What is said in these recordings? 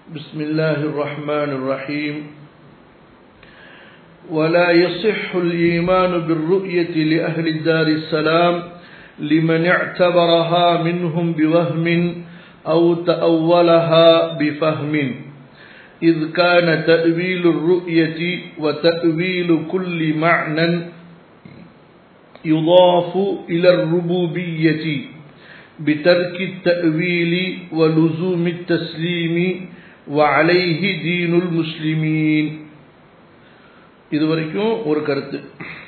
بسم الله الرحمن الرحيم ولا يصح الإيمان بالرؤية لأهل الدار السلام لمن اعتبرها منهم بوهم أو تأولها بفهم إذ كان تأويل الرؤية وتأويل كل معنى يضاف إلى الربوبية بترك التأويل ولزوم التسليم وعليه دين المسلمين இதுவரைக்கும் ஒரு கருத்து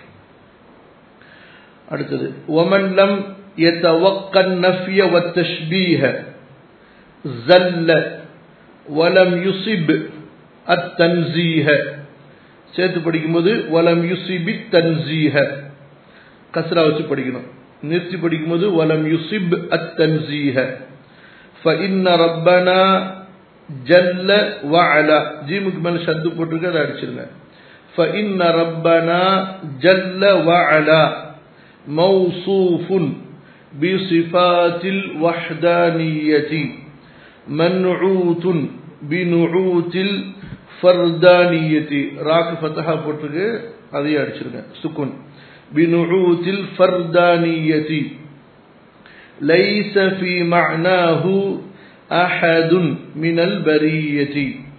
அடுத்தது ومن لم يتوقع النفي والتشبيه زل ولم يصب التنزيه சேர்த்து படிக்கும்போது வலம் யுசிபி தன்சீஹ கஸ்ரா வச்சு படிக்கணும் நிறுத்தி படிக்கும்போது வலம் யுசிப் அத் தன்சீஹ فإن ربنا جل وعلا ஜீமுக்கு மேல ஷத்து போட்டிருக்கு அதை அடிச்சிருங்க فإن ربنا جل وعلا موصوف بصفات الوحدانية منعوت بنعوت الفردانية راك فتحة போட்டிருக்கு அதையும் அடிச்சிருங்க சுக்குன் بنعوت الفردانية ليس في معناه أحد من البرية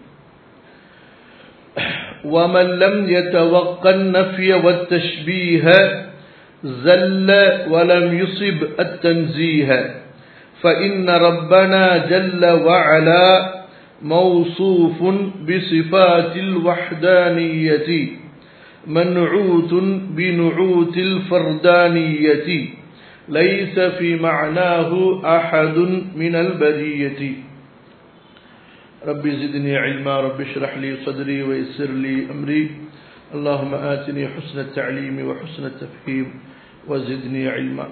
ومن لم يتوقع النفي والتشبيه زل ولم يصب التنزيه فإن ربنا جل وعلا موصوف بصفات الوحدانية منعوت بنعوت الفردانية ليس في معناه أحد من البرية ربي زدني علما رب اشرح لي صدري ويسر لي أمري اللهم آتني حسن التعليم وحسن التفهيم وزدني علما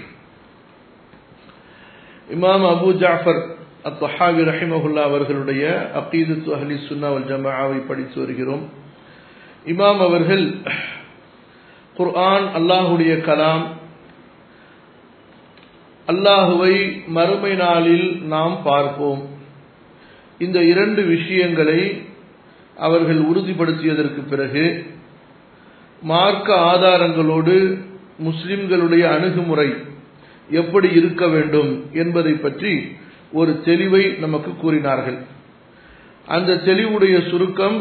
இமாம் அபு ஜாஃபர் அத்தஹாவி ரஹிமஹுல்லா அவர்களுடைய அகீதத்து அஹ்லி சுன்னா வல் ஜமாவை படித்து வருகிறோம் இமாம் அவர்கள் குர்ஆன் அல்லாஹுடைய கலாம் அல்லாஹுவை மறுமை நாளில் நாம் பார்ப்போம் இந்த இரண்டு விஷயங்களை அவர்கள் உறுதிப்படுத்தியதற்கு பிறகு மார்க்க ஆதாரங்களோடு முஸ்லிம்களுடைய அணுகுமுறை எப்படி இருக்க வேண்டும் என்பதை பற்றி ஒரு தெளிவை நமக்கு கூறினார்கள் அந்த தெளிவுடைய சுருக்கம்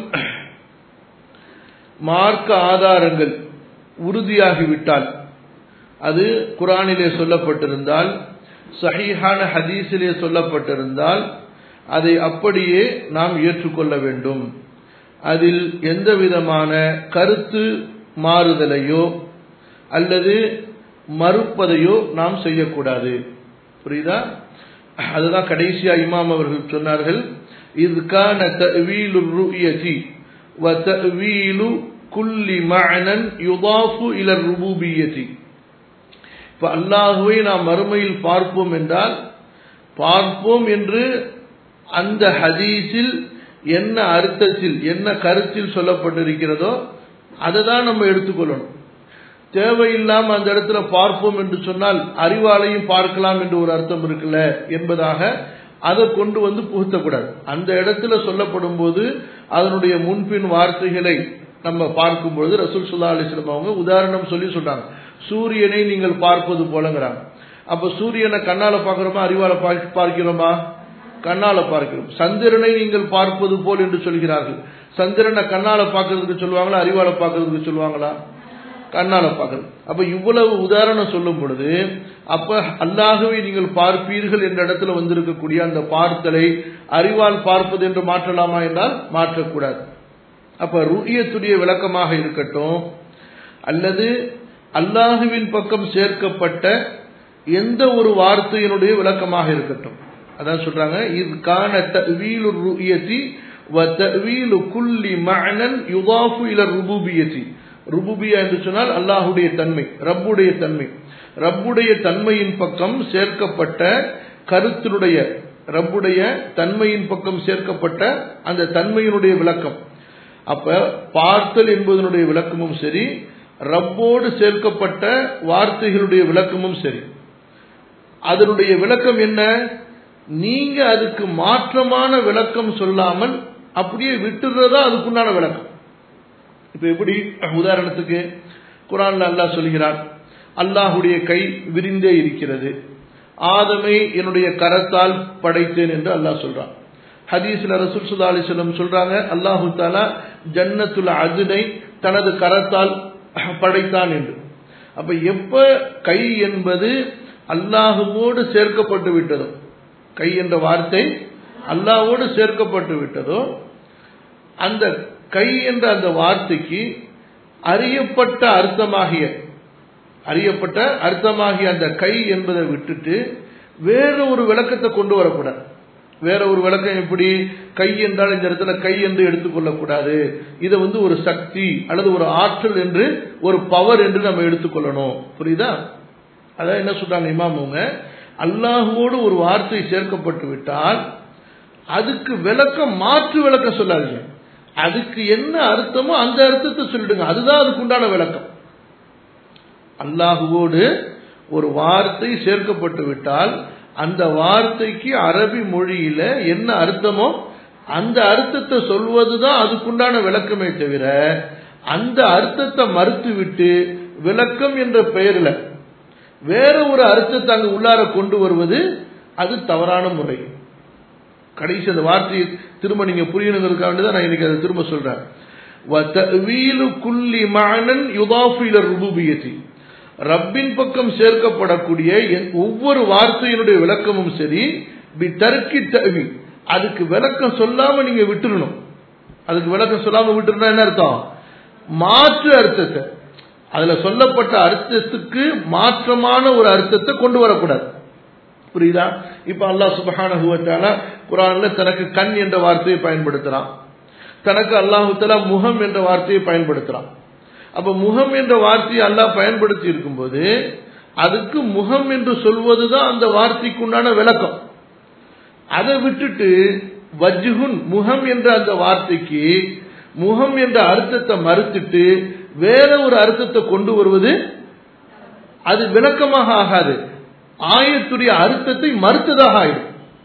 மார்க்க ஆதாரங்கள் உறுதியாகிவிட்டால் அது குரானிலே சொல்லப்பட்டிருந்தால் சஹீஹான ஹதீஸிலே சொல்லப்பட்டிருந்தால் அதை அப்படியே நாம் ஏற்றுக்கொள்ள வேண்டும் அதில் எந்த விதமான கருத்து மாறுதலையோ அல்லது மறுப்பதையோ நாம் செய்யக்கூடாது புரியுதா அதுதான் கடைசியா இமாம் அவர்கள் சொன்னார்கள் இதுக்கான தவீலு ருயதி வ தவீலு குல்லி மஅனன் யுதாஃபு இல ருபூபியதி இப்ப அல்லாஹுவை நாம் மறுமையில் பார்ப்போம் என்றால் பார்ப்போம் என்று அந்த ஹதீஸில் என்ன அர்த்தத்தில் என்ன கருத்தில் சொல்லப்பட்டிருக்கிறதோ அதை தான் நம்ம எடுத்துக்கொள்ளணும் தேவையில்லாம அந்த இடத்துல பார்ப்போம் என்று சொன்னால் அறிவாலையும் பார்க்கலாம் என்று ஒரு அர்த்தம் இருக்குல்ல என்பதாக அதை கொண்டு வந்து புகுத்தக்கூடாது அந்த இடத்துல சொல்லப்படும் போது அதனுடைய முன்பின் வார்த்தைகளை நம்ம பார்க்கும் பொழுது ரசூல் சுல்லா அலிஸ்லாம் அவங்க உதாரணம் சொல்லி சொல்றாங்க சூரியனை நீங்கள் பார்ப்பது போலங்கிறாங்க அப்ப சூரியனை கண்ணால பார்க்கிறோமா அறிவால பார்க்கிறோமா கண்ணால பார்க்கிறோம் சந்திரனை நீங்கள் பார்ப்பது போல் என்று சொல்கிறார்கள் சந்திரனை கண்ணால பார்க்கறதுக்கு சொல்லுவாங்களா அறிவால பார்க்கறதுக்கு சொல்லுவாங்களா கண்ணால பார்க்கறது அப்ப இவ்வளவு உதாரணம் சொல்லும் பொழுது அப்ப அல்லாகவே நீங்கள் பார்ப்பீர்கள் என்ற இடத்துல வந்திருக்கக்கூடிய அந்த பார்த்தலை அறிவால் பார்ப்பது என்று மாற்றலாமா என்றால் மாற்றக்கூடாது அப்ப ருயத்துடைய விளக்கமாக இருக்கட்டும் அல்லது அல்லாஹுவின் பக்கம் சேர்க்கப்பட்ட எந்த ஒரு வார்த்தையினுடைய விளக்கமாக இருக்கட்டும் அதான் சொல்றாங்க இது காண தவீலு ருயத்தி வ தவீலு குல்லி மஅனன் யுதாஃபு இல ருபூபியத்தி ருபுபியா என்று சொன்னால் அல்லாஹுடைய தன்மை ரப்புடைய தன்மை ரப்புடைய தன்மையின் பக்கம் சேர்க்கப்பட்ட கருத்தினுடைய ரப்புடைய தன்மையின் பக்கம் சேர்க்கப்பட்ட அந்த தன்மையினுடைய விளக்கம் அப்ப பார்த்தல் என்பதனுடைய விளக்கமும் சரி ரப்போடு சேர்க்கப்பட்ட வார்த்தைகளுடைய விளக்கமும் சரி அதனுடைய விளக்கம் என்ன நீங்க அதுக்கு மாற்றமான விளக்கம் சொல்லாமல் அப்படியே விட்டுறதா அதுக்குண்டான விளக்கம் இப்ப எப்படி உதாரணத்துக்கு குரான்ல அல்லாஹ் சொல்கிறான் அல்லாஹுடைய கை விரிந்தே இருக்கிறது ஆதமை என்னுடைய கரத்தால் படைத்தேன் என்று அல்லாஹ் சொல்றான் ஹதீஸ்ல ரசூல் சுல்லா அலிஸ்லம் சொல்றாங்க அல்லாஹு தாலா ஜன்னத்துல் அஜுனை தனது கரத்தால் படைத்தான் என்று அப்ப எப்ப கை என்பது அல்லாஹுவோடு சேர்க்கப்பட்டு விட்டதோ கை என்ற வார்த்தை அல்லாஹ்வோடு சேர்க்கப்பட்டு விட்டதோ அந்த கை என்ற அந்த வார்த்தைக்கு அறியப்பட்ட அர்த்தமாகிய அறியப்பட்ட அர்த்தமாகிய அந்த கை என்பதை விட்டுட்டு வேற ஒரு விளக்கத்தை கொண்டு வரக்கூடாது வேற ஒரு விளக்கம் எப்படி கை என்றால் இந்த இடத்துல கை என்று எடுத்துக்கொள்ளக்கூடாது இதை வந்து ஒரு சக்தி அல்லது ஒரு ஆற்றல் என்று ஒரு பவர் என்று நம்ம எடுத்துக்கொள்ளணும் புரியுதா அதான் என்ன சொல்றாங்க இமாம் அவங்க அல்லாஹுவோடு ஒரு வார்த்தை சேர்க்கப்பட்டு விட்டால் அதுக்கு விளக்கம் மாற்று விளக்கம் சொல்லாதீங்க அதுக்கு என்ன அர்த்தமோ அந்த அர்த்தத்தை சொல்லிடுங்க அதுதான் அதுக்கு உண்டான விளக்கம் அல்லாஹுவோடு ஒரு வார்த்தை சேர்க்கப்பட்டு விட்டால் அந்த வார்த்தைக்கு அரபி மொழியில என்ன அர்த்தமோ அந்த அர்த்தத்தை சொல்வதுதான் அதுக்குண்டான விளக்கமே தவிர அந்த அர்த்தத்தை மறுத்து விட்டு விளக்கம் என்ற பெயரில் வேற ஒரு அர்த்தத்தை அங்கு உள்ளார கொண்டு வருவது அது தவறான முறை கடைசி அந்த வார்த்தையை திரும்ப நீங்க புரியணுங்கிறதுக்காக வேண்டிதான் நான் இன்னைக்கு அதை திரும்ப சொல்றேன் وَتَأْوِيلُ كُلِّ مَعْنًا يُضَافُ إِلَى الرُّبُوبِيَّةِ ரப்பின் பக்கம் சேர்க்கப்படக்கூடிய ஒவ்வொரு வார்த்தையினுடைய விளக்கமும் சரி பி தர்க்கி தவி அதுக்கு விளக்கம் சொல்லாம நீங்க விட்டுறணும் அதுக்கு விளக்கம் சொல்லாம விட்டுருந்தா என்ன அர்த்தம் மாற்று அர்த்தத்தை அதுல சொல்லப்பட்ட அர்த்தத்துக்கு மாற்றமான ஒரு அர்த்தத்தை கொண்டு வரக்கூடாது புரியுதா இப்ப அல்லாஹ் சுபஹானஹுவத்தால குரான்ல தனக்கு கண் என்ற வார்த்தையை பயன்படுத்துறான் தனக்கு அல்லாஹு தலா முகம் என்ற வார்த்தையை பயன்படுத்துறான் அப்ப முகம் என்ற வார்த்தையை அல்லாஹ் பயன்படுத்தி இருக்கும்போது அதுக்கு முகம் என்று சொல்வதுதான் அந்த வார்த்தைக்கு உண்டான விளக்கம் அதை விட்டுட்டு வஜ்ஹுன் முகம் என்ற அந்த வார்த்தைக்கு முகம் என்ற அர்த்தத்தை மறுத்துட்டு வேற ஒரு அர்த்தத்தை கொண்டு வருவது அது விளக்கமாக ஆகாது ஆயத்துடைய அர்த்தத்தை மறுத்ததாக ஆயிடும்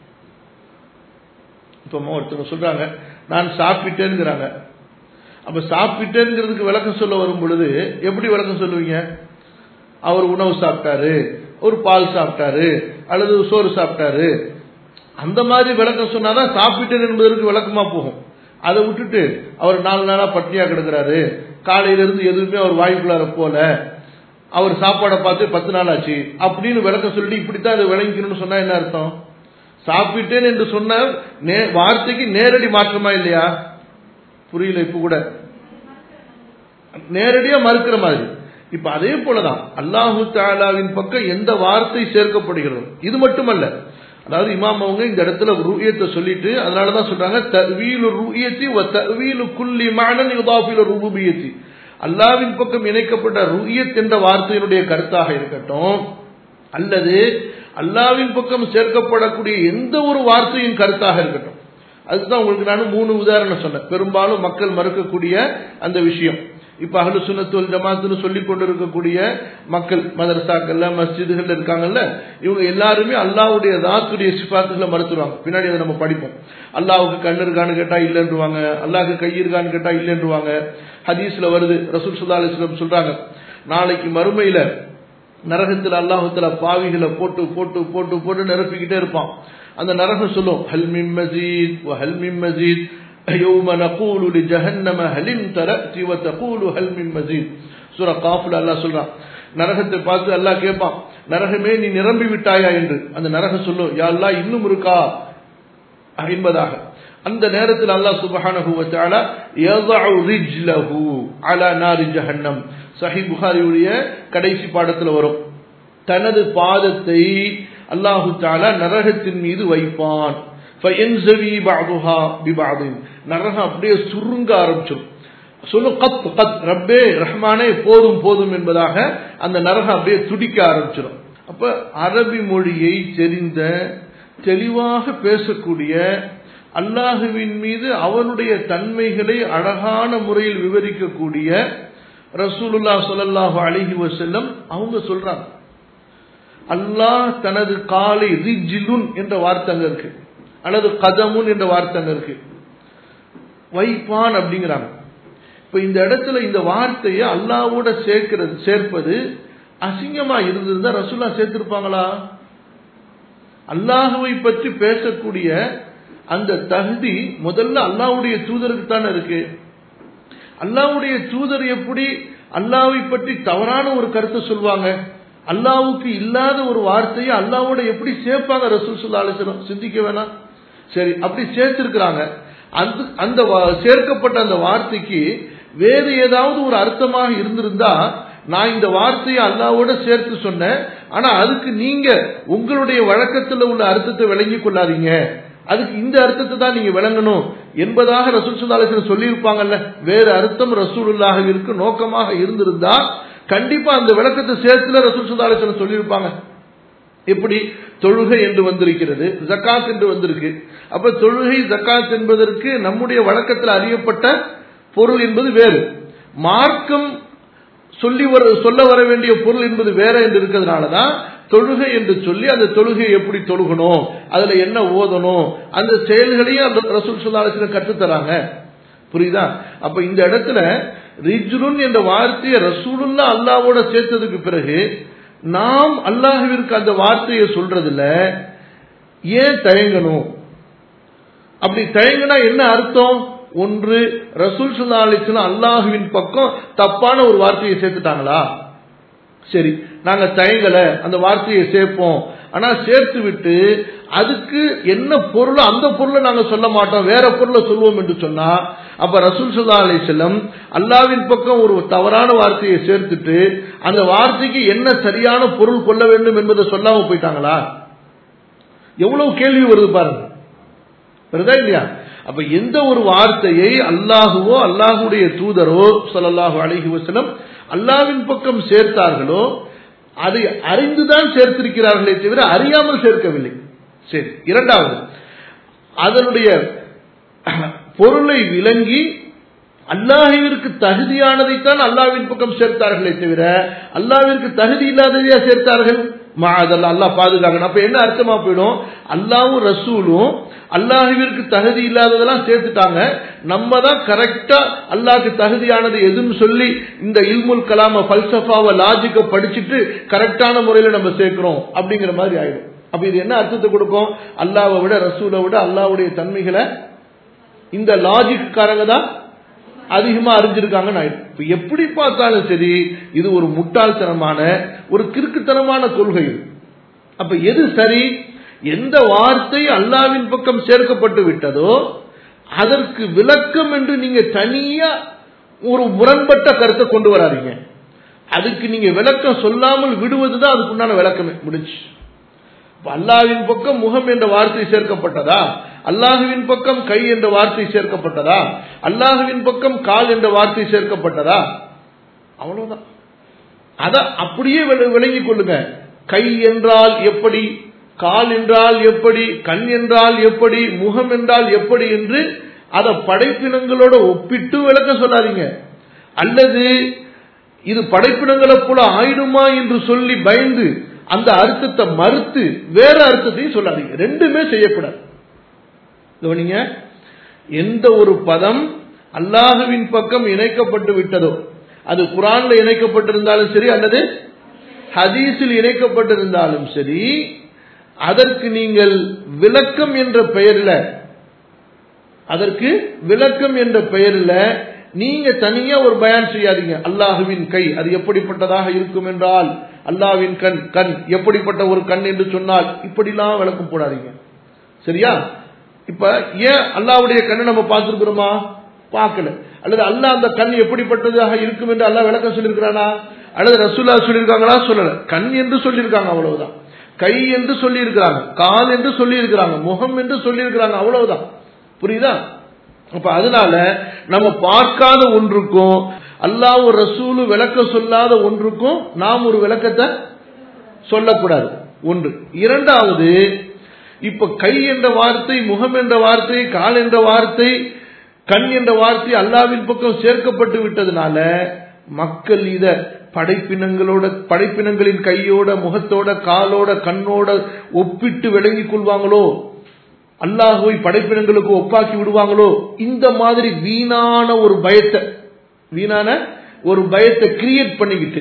இப்ப ஒருத்தவங்க சொல்றாங்க நான் சாப்பிட்டேங்கிறாங்க அப்ப சாப்பிட்டேங்கிறதுக்கு விளக்கம் சொல்ல வரும் பொழுது எப்படி விளக்கம் சொல்லுவீங்க அவர் உணவு சாப்பிட்டாரு ஒரு பால் சாப்பிட்டாரு அல்லது சோறு சாப்பிட்டாரு அந்த மாதிரி விளக்கம் சொன்னாதான் சாப்பிட்டேன் என்பதற்கு விளக்கமா போகும் அதை விட்டுட்டு அவர் நாலு நாளா பட்டினியா கிடக்குறாரு காலையில இருந்து எதுவுமே அவர் வாய்க்குள்ளார போல அவர் சாப்பாடை பார்த்து பத்து நாள் ஆச்சு அப்படின்னு விளக்கம் சொல்லிட்டு இப்படித்தான் அதை விளங்கிக்கணும்னு சொன்னா என்ன அர்த்தம் சாப்பிட்டேன் என்று சொன்ன வார்த்தைக்கு நேரடி மாற்றமா இல்லையா புரியல இப்ப கூட நேரடியா மறுக்கிற மாதிரி இப்ப அதே போலதான் அல்லாஹு தாலாவின் பக்கம் எந்த வார்த்தை சேர்க்கப்படுகிறது இது மட்டுமல்ல அதாவது இமாம் அவங்க இந்த இடத்துல ரூயத்தை சொல்லிட்டு அதனாலதான் சொல்றாங்க தவீலு ரூயத்தி தவீலு குல்லி மானன் யுதாஃபில ரூபியத்தி அல்லாவின் பக்கம் இணைக்கப்பட்ட ரூயத் என்ற வார்த்தையினுடைய கருத்தாக இருக்கட்டும் அல்லது அல்லாவின் பக்கம் சேர்க்கப்படக்கூடிய எந்த ஒரு வார்த்தையின் கருத்தாக இருக்கட்டும் அதுதான் உங்களுக்கு நான் மூணு உதாரணம் சொன்னேன் பெரும்பாலும் மக்கள் மறுக்கக்கூடிய அந்த விஷயம் இப்ப அகலு சுனத்துவல் ஜமாத்துன்னு சொல்லி கொண்டு இருக்கக்கூடிய மக்கள் மதரசாக்கள்ல மஸ்ஜிதுகள் இருக்காங்கல்ல இவங்க எல்லாருமே அல்லாவுடைய தாத்துடைய சிபாத்துகளை மறுத்துருவாங்க பின்னாடி அதை நம்ம படிப்போம் அல்லாவுக்கு கண் இருக்கான்னு கேட்டா இல்லைன்றுவாங்க அல்லாவுக்கு கை இருக்கான்னு கேட்டா இல்லைன்றுவாங்க ஹதீஸ்ல வருது ரசூல் சுல்லா அலிஸ்லம் சொல்றாங்க நாளைக்கு மறுமையில நரகத்தில் அல்லாஹத்துல பாவிகளை போட்டு போட்டு போட்டு போட்டு நிரப்பிக்கிட்டே இருப்பான் அந்த நரகம் சொல்லும் ஹல்மிம் மசீத் ஹல்மிம் மசீத் يوم نقول لجهنم هل امتلأت وتقول هل من مزيد சூரா காஃப்ல அல்லாஹ் சொல்றான் நரகத்தை பார்த்து அல்லாஹ் கேட்பான் நரகமே நீ நிரம்பி விட்டாயா என்று அந்த நரகம் சொல்லும் யா அல்லாஹ் இன்னும் இருக்கா என்பதாக அந்த நேரத்தில் அல்லாஹ் சுபஹானஹு வ தஆலா யضع رجله على نار جهنم சஹீஹ் புகாரியுடைய கடைசி பாடத்துல வரும் தனது பாதத்தை அல்லாஹு தாலா நரகத்தின் மீது வைப்பான் நரகம் அப்படியே சுருங்க ஆரம்பிச்சிடும் சொல்லு கத் கத் ரப்பே ரஹ்மானே போதும் போதும் என்பதாக அந்த நரகம் அப்படியே துடிக்க ஆரம்பிச்சிடும் அப்ப அரபி மொழியை தெரிந்த தெளிவாக பேசக்கூடிய அல்லாஹுவின் மீது அவனுடைய தன்மைகளை அழகான முறையில் விவரிக்கக்கூடிய ரசூலுல்லா சொல்லல்லாஹு அலிஹி வசல்லம் அவங்க சொல்றாங்க அல்லாஹ் தனது காலை ரிஜிலுன் என்ற வார்த்தை அங்க இருக்கு அல்லது கதமுன் என்ற வார்த்தை அங்க இருக்கு வைப்பான் அப்படிங்கிறாங்க இப்ப இந்த இடத்துல இந்த வார்த்தையை அல்லாவோட சேர்க்கிறது சேர்ப்பது அசிங்கமா இருந்திருந்தா ரசூல்லா சேர்த்திருப்பாங்களா அல்லாஹுவை பற்றி பேசக்கூடிய அந்த தகுதி முதல்ல அல்லாவுடைய தூதருக்கு தானே இருக்கு அல்லாவுடைய தூதர் எப்படி அல்லாவை பற்றி தவறான ஒரு கருத்தை சொல்லுவாங்க அல்லாவுக்கு இல்லாத ஒரு வார்த்தையை அல்லாவோட எப்படி சேர்ப்பாங்க ரசூல் சுல்லா அலிஸ்லம் சிந்திக்க வேணாம் சரி அப்படி சேர்த்திருக்கிறாங்க அந்த அந்த வா- சேர்க்கப்பட்ட அந்த வார்த்தைக்கு வேறு ஏதாவது ஒரு அர்த்தமாக இருந்திருந்தா நான் இந்த வார்த்தையை அல்லாவோட சேர்த்து சொன்னேன் ஆனா அதுக்கு நீங்க உங்களுடைய வழக்கத்தில் உள்ள அர்த்தத்தை விளங்கிக் கொள்ளாதீங்க அதுக்கு இந்த அர்த்தத்தை தான் நீங்க விளங்கணும் என்பதாக ரசூல் சுல்லாலேசன் சொல்லியிருப்பாங்கல்ல வேறு அர்த்தம் ரசூலுல்லாஹ் இருக்கு நோக்கமாக இருந்திருந்தா கண்டிப்பா அந்த விளக்கத்தை சேர்த்துல ரசூல் சுல்லாலேசன் சொல்லியிருப்பாங்க எப்படி தொழுகை என்று வந்திருக்கிறது ஜக்காத் என்று வந்திருக்கு அப்ப தொழுகை ஜக்காத் என்பதற்கு நம்முடைய வழக்கத்தில் அறியப்பட்ட பொருள் என்பது வேறு மார்க்கம் சொல்லி வர சொல்ல வர வேண்டிய பொருள் என்பது வேற என்று இருக்கிறதுனாலதான் தொழுகை என்று சொல்லி அந்த தொழுகை எப்படி தொழுகணும் அதுல என்ன ஓதணும் அந்த செயல்களையும் அந்த ரசூல் சுல்லாலோசனை கற்றுத்தராங்க புரியுதா அப்ப இந்த இடத்துல ரிஜ்ருன் என்ற வார்த்தையை ரசூலுல்லா அல்லாவோட சேர்த்ததுக்கு பிறகு நாம் அல்லாஹ்விற்கு அந்த வார்த்தையை சொல்றதுல ஏன் தயங்கணும் அப்படி தயங்கினா என்ன அர்த்தம் ஒன்று ரசூல் சுல்லா அலிஸ்லாம் அல்லாஹுவின் பக்கம் தப்பான ஒரு வார்த்தையை சேர்த்துட்டாங்களா சரி நாங்க தயங்கல அந்த வார்த்தையை சேர்ப்போம் ஆனா சேர்த்து விட்டு அதுக்கு என்ன பொருளோ அந்த பொருளை நாங்க சொல்ல மாட்டோம் வேற பொருளை சொல்லுவோம் என்று சொன்னா அப்ப ரசூல் சுல்லா அலி செல்லம் அல்லாவின் பக்கம் ஒரு தவறான வார்த்தையை சேர்த்துட்டு அந்த வார்த்தைக்கு என்ன சரியான பொருள் கொள்ள வேண்டும் என்பதை சொல்லாம போயிட்டாங்களா எவ்வளவு கேள்வி வருது பாருங்க வருதா இல்லையா அப்ப எந்த ஒரு வார்த்தையை அல்லாஹுவோ அல்லாஹுடைய தூதரோ ஸல்லல்லாஹு அலைஹி வஸல்லம் அல்லாவின் பக்கம் சேர்த்தார்களோ அதை அறிந்துதான் சேர்த்திருக்கிறார்களே தவிர அறியாமல் சேர்க்கவில்லை சரி இரண்டாவது அதனுடைய பொருளை விளங்கி அல்லாஹிற்கு தகுதியானதைத்தான் அல்லாவின் பக்கம் சேர்த்தார்களே தவிர அல்லாவிற்கு தகுதி இல்லாததையா சேர்த்தார்கள் மாதல்ல அல்லாஹ் பாதுகாக்கணும் அப்ப என்ன அர்த்தமா போயிடும் அல்லாவும் ரசூலும் அல்லாஹுவிற்கு தகுதி இல்லாததெல்லாம் சேர்த்துட்டாங்க நம்ம தான் கரெக்டா அல்லாஹ்க்கு தகுதியானது எதுன்னு சொல்லி இந்த இல்முல் கலாம பல்சஃபாவை லாஜிக்க படிச்சுட்டு கரெக்டான முறையில நம்ம சேர்க்கிறோம் அப்படிங்கிற மாதிரி ஆயிடும் அப்ப இது என்ன அர்த்தத்தை கொடுக்கும் அல்லாவை விட ரசூலை விட அல்லாவுடைய தன்மைகளை இந்த லாஜிக் காரங்க தான் அதிகமா அறிஞ்சிருக்காங்கன்னு ஆயிடும் இப்ப எப்படி பார்த்தாலும் சரி இது ஒரு முட்டாள்தனமான ஒரு கிறுக்குத்தனமான கொள்கை இது. அப்ப எது சரி எந்த வார்த்தை அல்லாவின் பக்கம் சேர்க்கப்பட்டு விட்டதோ அதற்கு விளக்கம் என்று நீங்க தனியா ஒரு முரண்பட்ட கருத்தை கொண்டு வராதீங்க அதுக்கு நீங்க விளக்கம் சொல்லாமல் விடுவதுதான் அதுக்குண்டான விளக்கமே முடிஞ்சு இப்ப அல்லாஹ்வின் பக்கம் முகம் என்ற வார்த்தை சேர்க்கப்பட்டதா அல்லாஹுவின் பக்கம் கை என்ற வார்த்தை சேர்க்கப்பட்டதா அல்லாஹுவின் பக்கம் கால் என்ற வார்த்தை சேர்க்கப்பட்டதா அவ்வளவுதான் அத அப்படியே விள- விளங்கிக் கொள்ளுங்க கை என்றால் எப்படி கால் என்றால் எப்படி கண் என்றால் எப்படி முகம் என்றால் எப்படி என்று அதை படைப்பினங்களோட ஒப்பிட்டு விளக்க சொல்லாதீங்க அல்லது இது படைப்பினங்களை போல ஆயிடுமா என்று சொல்லி பயந்து அந்த அர்த்தத்தை மறுத்து வேற அர்த்தத்தையும் சொல்லாதீங்க ரெண்டுமே செய்யக்கூடாது கவனிங்க எந்த ஒரு பதம் அல்லாஹுவின் பக்கம் இணைக்கப்பட்டு விட்டதோ அது குரான்ல இணைக்கப்பட்டிருந்தாலும் சரி அல்லது ஹதீஸில் இணைக்கப்பட்டிருந்தாலும் சரி அதற்கு நீங்கள் விளக்கம் என்ற பெயரில் அதற்கு விளக்கம் என்ற பெயரில் நீங்க தனியா ஒரு பயான் செய்யாதீங்க அல்லாஹுவின் கை அது எப்படிப்பட்டதாக இருக்கும் என்றால் அல்லாஹ்வின் கண் கண் எப்படிப்பட்ட ஒரு கண் என்று சொன்னால் இப்படிலாம் விளக்கம் போடாதீங்க சரியா இப்ப ஏன் அல்லாஹ்வுடைய கண்ணை நம்ம பார்த்திருக்கிறோமா பார்க்கல அல்லது அல்லாஹ் அந்த கண் எப்படிப்பட்டதாக இருக்கும் என்று அல்லாஹ் விளக்கம் சொல்லியிருக்கிறானா அல்லது ரசூல்லா சொல்லியிருக்காங்களா சொல்லல கண் என்று சொல்லியிருக்காங்க அவ்வளவுதான் கை என்று சொல்லியிருக்கிறாங்க கால் என்று சொல்லியிருக்கிறாங்க முகம் என்று சொல்லியிருக்கிறாங்க அவ்வளவுதான் புரியுதா அப்ப அதனால நம்ம பார்க்காத ஒன்றுக்கும் அல்லாஹ் ஒரு ரசூலு விளக்க சொல்லாத ஒன்றுக்கும் நாம் ஒரு விளக்கத்தை சொல்லக்கூடாது ஒன்று இரண்டாவது இப்ப கை என்ற வார்த்தை முகம் என்ற வார்த்தை கால் என்ற வார்த்தை கண் என்ற வார்த்தை அல்லாவின் பக்கம் சேர்க்கப்பட்டு விட்டதுனால மக்கள் இத படைப்பினங்களோட படைப்பினங்களின் கையோட முகத்தோட காலோட கண்ணோட ஒப்பிட்டு விளங்கிக் கொள்வாங்களோ அல்லாஹுவை படைப்பினங்களுக்கு ஒப்பாக்கி விடுவாங்களோ இந்த மாதிரி வீணான ஒரு பயத்தை வீணான ஒரு பயத்தை கிரியேட் பண்ணிக்கிட்டு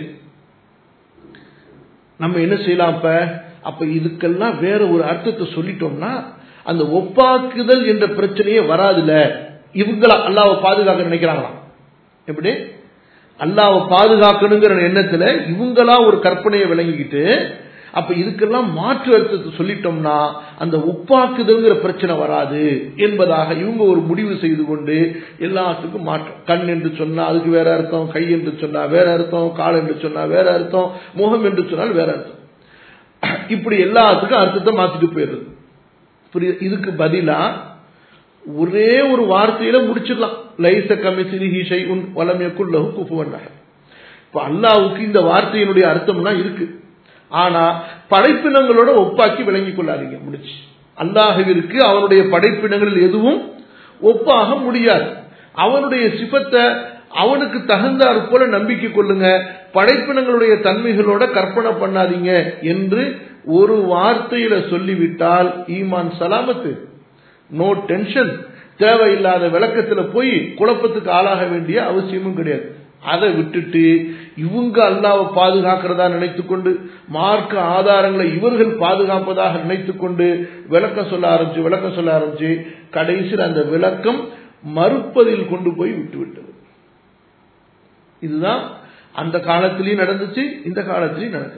நம்ம என்ன செய்யலாம் அப்ப அப்ப இதுக்கெல்லாம் வேற ஒரு அர்த்தத்தை சொல்லிட்டோம்னா அந்த ஒப்பாக்குதல் என்ற பிரச்சனையே வராதுல இவங்களா அல்லாவை பாதுகாக்க நினைக்கிறாங்களாம் எப்படி அல்லாவை பாதுகாக்கணுங்கிற எண்ணத்துல இவங்களா ஒரு கற்பனையை விளங்கிக்கிட்டு அப்ப இதுக்கெல்லாம் மாற்று அர்த்தத்தை சொல்லிட்டோம்னா அந்த ஒப்பாக்குதல்ங்கிற பிரச்சனை வராது என்பதாக இவங்க ஒரு முடிவு செய்து கொண்டு எல்லாத்துக்கும் மாற்றம் கண் என்று சொன்னா அதுக்கு வேற அர்த்தம் கை என்று சொன்னா வேற அர்த்தம் கால் என்று சொன்னா வேற அர்த்தம் முகம் என்று சொன்னால் வேற அர்த்தம் இப்படி எல்லாத்துக்கும் அர்த்தத்தை மாத்திட்டு போயிடுறது புரியுது இதுக்கு பதிலா ஒரே ஒரு வார்த்தையில முடிச்சிடலாம் லைச கமிசிலிஹி ஷைஉன் வலம் யக்குல் லஹு குஃபுவன் அஹத் இப்ப அல்லாஹ்வுக்கு இந்த வார்த்தையினுடைய அர்த்தம்லாம் இருக்கு ஆனா படைப்பினங்களோட ஒப்பாக்கி விளங்கிக் கொள்ளாதீங்க முடிச்சு அல்லாஹுவிற்கு அவனுடைய படைப்பினங்களில் எதுவும் ஒப்பாக முடியாது அவனுடைய சிபத்தை அவனுக்கு தகுந்தாற் போல நம்பிக்கை கொள்ளுங்க படைப்பினங்களுடைய தன்மைகளோட கற்பனை பண்ணாதீங்க என்று ஒரு வார்த்தையில சொல்லிவிட்டால் ஈமான் சலாமத்து நோ டென்ஷன் தேவையில்லாத விளக்கத்துல போய் குழப்பத்துக்கு ஆளாக வேண்டிய அவசியமும் கிடையாது அதை விட்டுட்டு இவங்க அல்லாவை பாதுகாக்கிறதா நினைத்துக்கொண்டு மார்க்க ஆதாரங்களை இவர்கள் பாதுகாப்பதாக நினைத்துக்கொண்டு விளக்கம் சொல்ல ஆரம்பிச்சு விளக்கம் சொல்ல ஆரம்பிச்சு கடைசியில் அந்த விளக்கம் மறுப்பதில் கொண்டு போய் விட்டு விட்டது இதுதான் அந்த காலத்திலையும் நடந்துச்சு இந்த காலத்திலையும் நடக்குது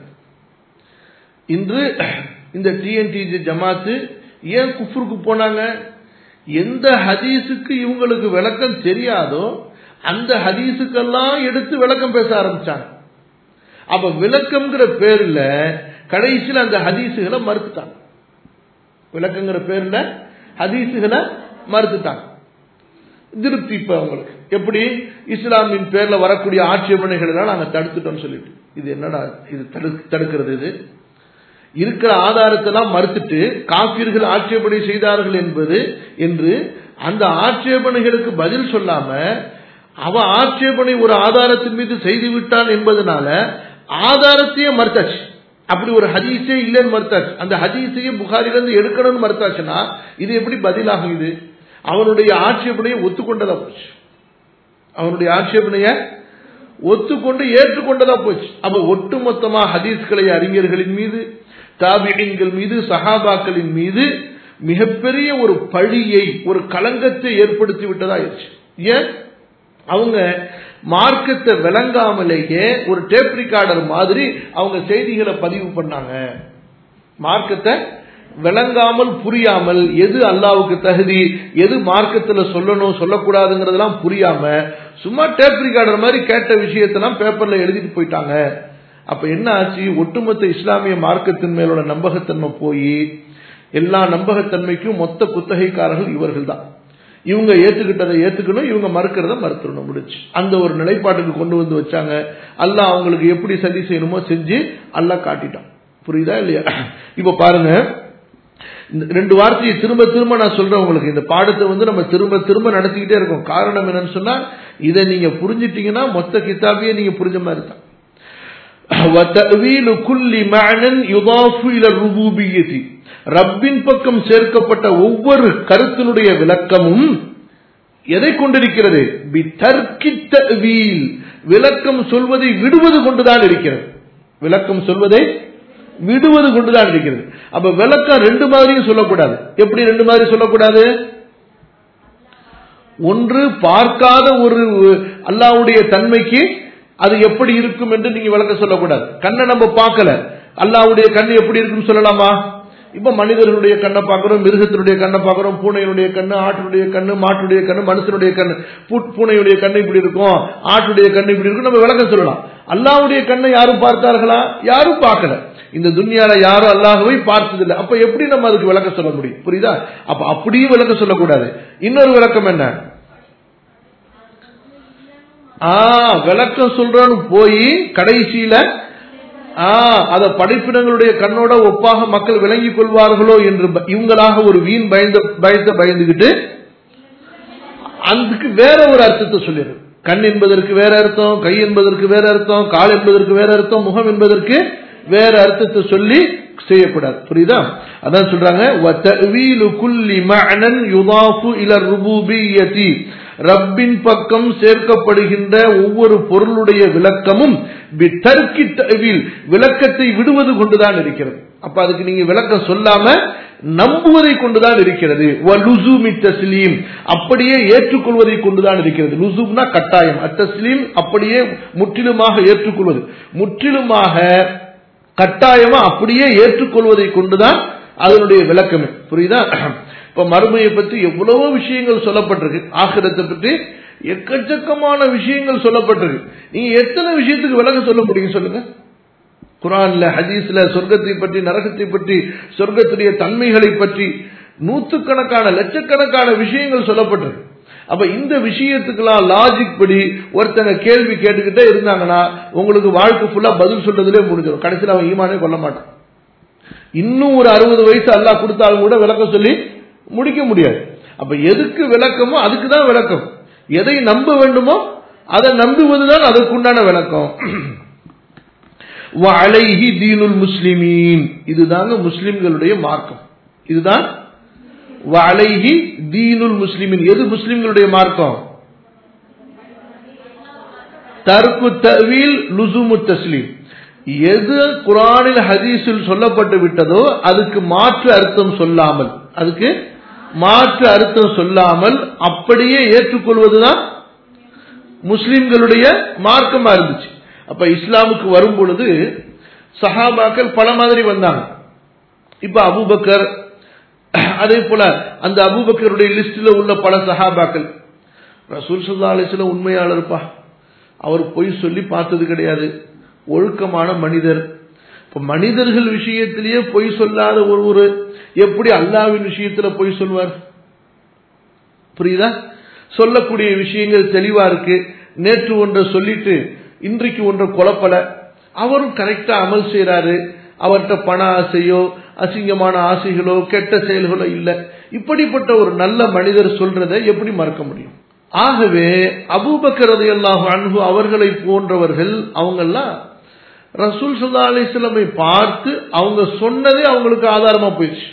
இன்று இந்த டிஎன்டிஜி ஜமாத்து ஏன் குஃபுருக்கு போனாங்க எந்த ஹதீஸுக்கு இவங்களுக்கு விளக்கம் தெரியாதோ அந்த ஹதீஸுக்கெல்லாம் எடுத்து விளக்கம் பேச ஆரம்பிச்சாங்க அப்ப விளக்கம்ங்கிற பேர்ல கடைசியில் அந்த ஹதீஸுகளை மறுத்துட்டாங்க விளக்கங்கிற பேர்ல ஹதீஸுகளை மறுத்துட்டாங்க திருப்தி இப்ப அவங்களுக்கு எப்படி இஸ்லாமின் பேர்ல வரக்கூடிய ஆட்சேபனைகள் எல்லாம் நாங்க தடுத்துட்டோம் சொல்லிட்டு இது என்னடா இது தடுக்கிறது இது இருக்கிற ஆதாரத்தெல்லாம் மறுத்துட்டு காப்பீர்கள் ஆட்சேபனை செய்தார்கள் என்பது என்று அந்த ஆட்சேபனைகளுக்கு பதில் சொல்லாம அவ ஆட்சேபனை ஒரு ஆதாரத்தின் மீது செய்து விட்டான் என்பதனால ஆதாரத்தையே மறுத்தாச்சு அப்படி ஒரு ஹதீஸே இல்லைன்னு மறுத்தாச்சு அந்த ஹதீஸையே புகாரிலிருந்து எடுக்கணும்னு மறுத்தாச்சுன்னா இது எப்படி பதிலாகும் இது அவனுடைய ஆட்சேபனையை ஒத்துக்கொண்டதா போச்சு அவனுடைய ஆட்சேபனைய ஒத்துக்கொண்டு ஏற்றுக்கொண்டதா போச்சு அப்ப ஒட்டுமொத்தமா ஹதீஸ்களை அறிஞர்களின் மீது தாபிகள் மீது சஹாபாக்களின் மீது மிகப்பெரிய ஒரு பழியை ஒரு களங்கத்தை ஏற்படுத்தி விட்டதா ஆயிடுச்சு ஏன் அவங்க மார்க்கத்தை விளங்காமலேயே ஒரு டேப் ரிகார்டர் மாதிரி அவங்க செய்திகளை பதிவு பண்ணாங்க மார்க்கத்தை விளங்காமல் புரியாமல் எது அல்லாவுக்கு தகுதி எது மார்க்கத்துல சொல்லணும் சொல்லக்கூடாதுங்கிறதெல்லாம் புரியாம சும்மா டேப் ரிகார்டர் மாதிரி கேட்ட விஷயத்தெல்லாம் பேப்பர்ல எழுதிட்டு போயிட்டாங்க அப்ப என்ன ஆச்சு ஒட்டுமொத்த இஸ்லாமிய மார்க்கத்தின் மேலோட நம்பகத்தன்மை போய் எல்லா நம்பகத்தன்மைக்கும் மொத்த குத்தகைக்காரர்கள் இவர்கள் தான் இவங்க ஏத்துக்கிட்டதை ஏத்துக்கணும் இவங்க மறுக்கிறத மறுத்துடணும் முடிச்சு அந்த ஒரு நிலைப்பாட்டுக்கு கொண்டு வந்து வச்சாங்க அல்லாஹ் அவங்களுக்கு எப்படி சரி செய்யணுமோ செஞ்சு அல்லாஹ் காட்டிட்டான் புரியுதா இல்லையா இப்ப பாருங்க ரெண்டு வார்த்தையை திரும்ப திரும்ப நான் சொல்றேன் உங்களுக்கு இந்த பாடத்தை வந்து நம்ம திரும்ப திரும்ப நடத்திக்கிட்டே இருக்கோம் காரணம் என்னன்னு சொன்னா இதை நீங்க புரிஞ்சிட்டீங்கன்னா மொத்த கிதாபியே நீங்க புரிஞ்ச மாதிரி தான் وتأويل كل معنى يضاف إلى الربوبية ரப்பின் பக்கம் சேர்க்கப்பட்ட ஒவ்வொரு கருத்தினுடைய விளக்கமும் எதை கொண்டிருக்கிறது விளக்கம் சொல்வதை விடுவது கொண்டுதான் இருக்கிறது விளக்கம் சொல்வதை விடுவது கொண்டுதான் இருக்கிறது அப்ப விளக்கம் ரெண்டு மாதிரியும் சொல்லக்கூடாது எப்படி ரெண்டு மாதிரி சொல்லக்கூடாது ஒன்று பார்க்காத ஒரு அல்லாவுடைய தன்மைக்கு அது எப்படி இருக்கும் என்று நீங்க விளக்க சொல்லக்கூடாது கண்ணை நம்ம பார்க்கல அல்லாவுடைய கண் எப்படி இருக்குன்னு சொல்லலாமா இப்ப மனிதர்களுடைய கண்ணை பார்க்கிறோம் மிருகத்தினுடைய கண்ணை பார்க்கிறோம் பூனையினுடைய கண்ணு ஆட்டுடைய கண்ணு மாட்டுடைய கண்ணு மனுஷனுடைய கண்ணு பூனையுடைய கண்ணு இப்படி இருக்கும் ஆட்டுடைய கண்ணு இப்படி இருக்கும் நம்ம விளக்கம் சொல்லலாம் அல்லாவுடைய கண்ணை யாரும் பார்த்தார்களா யாரும் பார்க்கல இந்த துன்யால யாரும் அல்லாஹுவை பார்த்ததில்லை அப்ப எப்படி நம்ம அதுக்கு விளக்க சொல்ல முடியும் புரியுதா அப்ப அப்படியும் விளக்க சொல்லக்கூடாது இன்னொரு விளக்கம் என்ன ஆஹ் விளக்கம் சொல்றோன்னு போய் கடைசியில அத படைப்பினங்களுடைய கண்ணோட ஒப்பாக மக்கள் விளங்கிக் கொள்வார்களோ என்று இவங்களாக ஒரு வீண் பயந்த பயத்தை பயந்துகிட்டு அதுக்கு வேற ஒரு அர்த்தத்தை சொல்லிடுறது கண் என்பதற்கு வேற அர்த்தம் கை என்பதற்கு வேற அர்த்தம் கால் என்பதற்கு வேற அர்த்தம் முகம் என்பதற்கு வேற அர்த்தத்தை சொல்லி செய்யக்கூடாது புரியுதா அதான் சொல்றாங்க وَتَأْوِيلُ كُلِّ مَعْنًى يُضَافُ إِلَى الرُّبُوبِيَّةِ ரப்பின் பக்கம் சேர்க்கப்படுகின்ற ஒவ்வொரு பொருளுடைய விளக்கமும் பித்தர்க்கி தவில் விளக்கத்தை விடுவது கொண்டுதான் இருக்கிறது அப்ப அதுக்கு நீங்க விளக்கம் சொல்லாம நம்புவதை கொண்டுதான் இருக்கிறது லுசூமி தஸ்லீம் அப்படியே ஏற்றுக்கொள்வதை கொண்டுதான் இருக்கிறது லுசூம்னா கட்டாயம் அத்தஸ்லீம் அப்படியே முற்றிலுமாக ஏற்றுக்கொள்வது முற்றிலுமாக கட்டாயமா அப்படியே ஏற்றுக்கொள்வதை கொண்டுதான் அதனுடைய விளக்கமே புரியுதா இப்ப மறுமையை பற்றி எவ்வளவோ விஷயங்கள் சொல்லப்பட்டிருக்கு ஆகிரத்தை பற்றி எக்கச்சக்கமான விஷயங்கள் சொல்லப்பட்டிருக்கு நீங்க எத்தனை விஷயத்துக்கு விளக்கம் சொல்ல முடியும் சொல்லுங்க குரான்ல ஹதீஸ்ல சொர்க்கத்தை பற்றி நரகத்தை பற்றி சொர்க்கத்துடைய தன்மைகளை பற்றி நூற்றுக்கணக்கான லட்சக்கணக்கான விஷயங்கள் சொல்லப்பட்டிருக்கு அப்ப இந்த விஷயத்துக்கெல்லாம் லாஜிக் படி ஒருத்தங்க கேள்வி கேட்டுக்கிட்டே இருந்தாங்கன்னா உங்களுக்கு வாழ்க்கை ஃபுல்லா பதில் சொல்றதுலே முடிஞ்சிடும் கடைசியில் அவன் ஈமானே கொள்ள மாட்டான் இன்னும் ஒரு அறுபது வயசு அல்லாஹ் கொடுத்தாலும் கூட விளக்கம் சொல்லி முடிக்க முடியாது அப்ப எதுக்கு விளக்கமோ அதுக்கு தான் விளக்கம் எதை நம்ப வேண்டுமோ அதை நம்புவதுதான் அதற்குண்டான விளக்கம் அலைஹி தீனுல் முஸ்லிமீன் இதுதாங்க முஸ்லிம்களுடைய மார்க்கம் இதுதான் அலைஹி தீனுல் முஸ்லிமின் எது முஸ்லிம்களுடைய மார்க்கம் தர்க்கு தவீல் லுசுமு தஸ்லீம் எது குரானில் ஹதீஸில் சொல்லப்பட்டு விட்டதோ அதுக்கு மாற்று அர்த்தம் சொல்லாமல் அதுக்கு மாற்று அர்த்தம் சொல்லாமல் அப்படியே ஏற்றுக்கொள்வதுதான் முஸ்லிம்களுடைய மார்க்கமா இருந்துச்சு அப்ப இஸ்லாமுக்கு வரும் பொழுது சஹாபாக்கள் பல மாதிரி வந்தாங்க இப்ப அபூபக்கர் அதே போல அந்த அபூபக்கருடைய லிஸ்ட்ல உள்ள பல சஹாபாக்கள் ரசூல் சல்லா அலிஸ்ல உண்மையாளர்ப்பா அவர் பொய் சொல்லி பார்த்தது கிடையாது ஒழுக்கமான மனிதர் இப்ப மனிதர்கள் விஷயத்திலேயே பொய் சொல்லாத ஒருவர் எப்படி அல்லாவின் விஷயத்துல பொய் சொல்வார் புரியுதா சொல்லக்கூடிய விஷயங்கள் தெளிவா இருக்கு நேற்று ஒன்றை சொல்லிட்டு இன்றைக்கு ஒன்றை குழப்பல அவரும் கரெக்டா அமல் செய்யறாரு அவர்கிட்ட பண ஆசையோ அசிங்கமான ஆசைகளோ கெட்ட செயல்களோ இல்ல இப்படிப்பட்ட ஒரு நல்ல மனிதர் சொல்றதை எப்படி மறக்க முடியும் ஆகவே அபூபக்கரது அல்லாஹ் அன்பு அவர்களை போன்றவர்கள் அவங்கெல்லாம் ரசூல் சல்லா அலிஸ்லமை பார்த்து அவங்க சொன்னதே அவங்களுக்கு ஆதாரமா போயிடுச்சு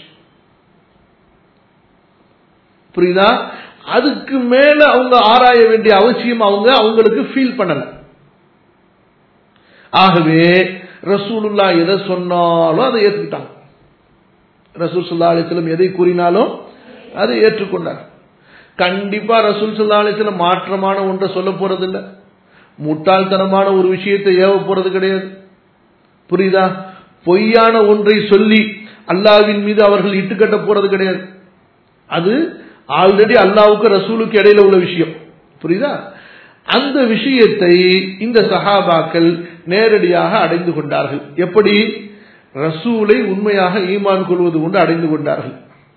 புரியுதா அதுக்கு மேல அவங்க ஆராய வேண்டிய அவசியம் அவங்க அவங்களுக்கு ஃபீல் பண்ணல ஆகவே ரசூலுல்லா எதை சொன்னாலும் அதை ஏற்றுக்கிட்டாங்க ரசூல் சுல்லா அலிஸ்லம் எதை கூறினாலும் அதை ஏற்றுக்கொண்டார் கண்டிப்பா ரசூல் சுல்லா அலிஸ்லம் மாற்றமான ஒன்றை சொல்ல போறது இல்லை முட்டாள்தனமான ஒரு விஷயத்தை ஏவ போறது கிடையாது புரியுதா பொய்யான ஒன்றை சொல்லி அல்லாவின் மீது அவர்கள் இட்டுக்கட்ட போறது கிடையாது அது ஆல்ரெடி அல்லாவுக்கு ரசூலுக்கு இடையில உள்ள விஷயம் புரியுதா அந்த விஷயத்தை இந்த சஹாபாக்கள் நேரடியாக அடைந்து கொண்டார்கள் எப்படி ரசூலை உண்மையாக ஈமான் கொள்வது கொண்டு அடைந்து கொண்டார்கள்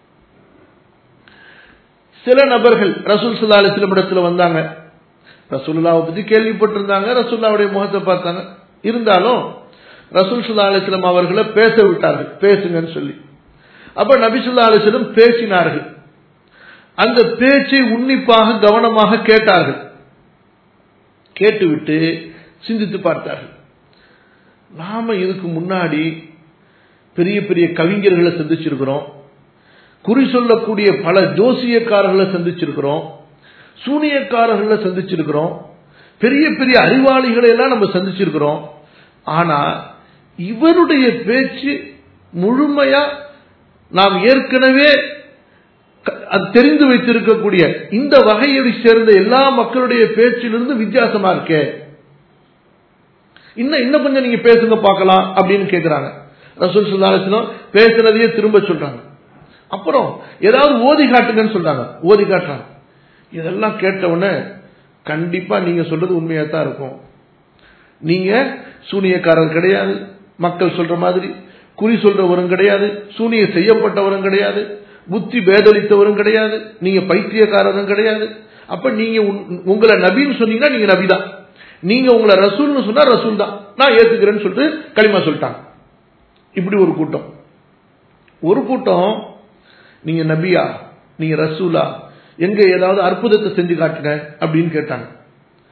சில நபர்கள் ரசூல் சுல்லா அலிஸ்லம் இடத்துல வந்தாங்க ரசூல்லாவை பத்தி கேள்விப்பட்டிருந்தாங்க ரசூல்லாவுடைய முகத்தை பார்த்தாங்க இருந்தாலும் ரசூல் சுல்லா அலிஸ்லம் அவர்களை பேச விட்டார்கள் பேசுங்கன்னு சொல்லி அப்ப நபிசுல்லா அலிஸ்லம் பேசினார்கள் அந்த பேச்சை உன்னிப்பாக கவனமாக கேட்டார்கள் கேட்டுவிட்டு சிந்தித்து பார்த்தார்கள் நாம இதுக்கு முன்னாடி பெரிய பெரிய கவிஞர்களை சந்திச்சிருக்கிறோம் குறி சொல்லக்கூடிய பல ஜோசியக்காரர்களை சந்திச்சிருக்கிறோம் சூனியக்காரர்களை சந்திச்சிருக்கிறோம் பெரிய பெரிய அறிவாளிகளை எல்லாம் நம்ம சந்திச்சிருக்கிறோம் ஆனா இவருடைய பேச்சு முழுமையா நாம் ஏற்கனவே அது தெரிந்து வைத்திருக்கக்கூடிய இந்த வகையை சேர்ந்த எல்லா மக்களுடைய பேச்சிலிருந்து வித்தியாசமா இருக்கே இன்னும் இன்னும் கொஞ்சம் நீங்க பேசுங்க பார்க்கலாம் அப்படின்னு கேட்கிறாங்க ரசூல் சுல்லாசனம் பேசுறதையே திரும்ப சொல்றாங்க அப்புறம் ஏதாவது ஓதி காட்டுங்கன்னு சொல்றாங்க ஓதி காட்டுறாங்க இதெல்லாம் கேட்டவுடனே கண்டிப்பா நீங்க சொல்றது உண்மையா தான் இருக்கும் நீங்க சூனியக்காரர் கிடையாது மக்கள் சொல்ற மாதிரி குறி சொல்றவரும் கிடையாது சூனிய செய்யப்பட்டவரும் கிடையாது புத்தி பேதளித்தவரும் கிடையாது நீங்க பைத்தியக்காரரும் கிடையாது அப்ப நீங்க உங்களை நபின்னு சொன்னீங்கன்னா நீங்க நபி தான் நீங்க உங்களை ரசூல்னு சொன்னா ரசூல் தான் நான் ஏத்துக்கிறேன்னு சொல்லிட்டு களிமா சொல்லிட்டாங்க இப்படி ஒரு கூட்டம் ஒரு கூட்டம் நீங்க நபியா நீங்க ரசூலா எங்க ஏதாவது அற்புதத்தை செஞ்சு காட்டுங்க அப்படின்னு கேட்டாங்க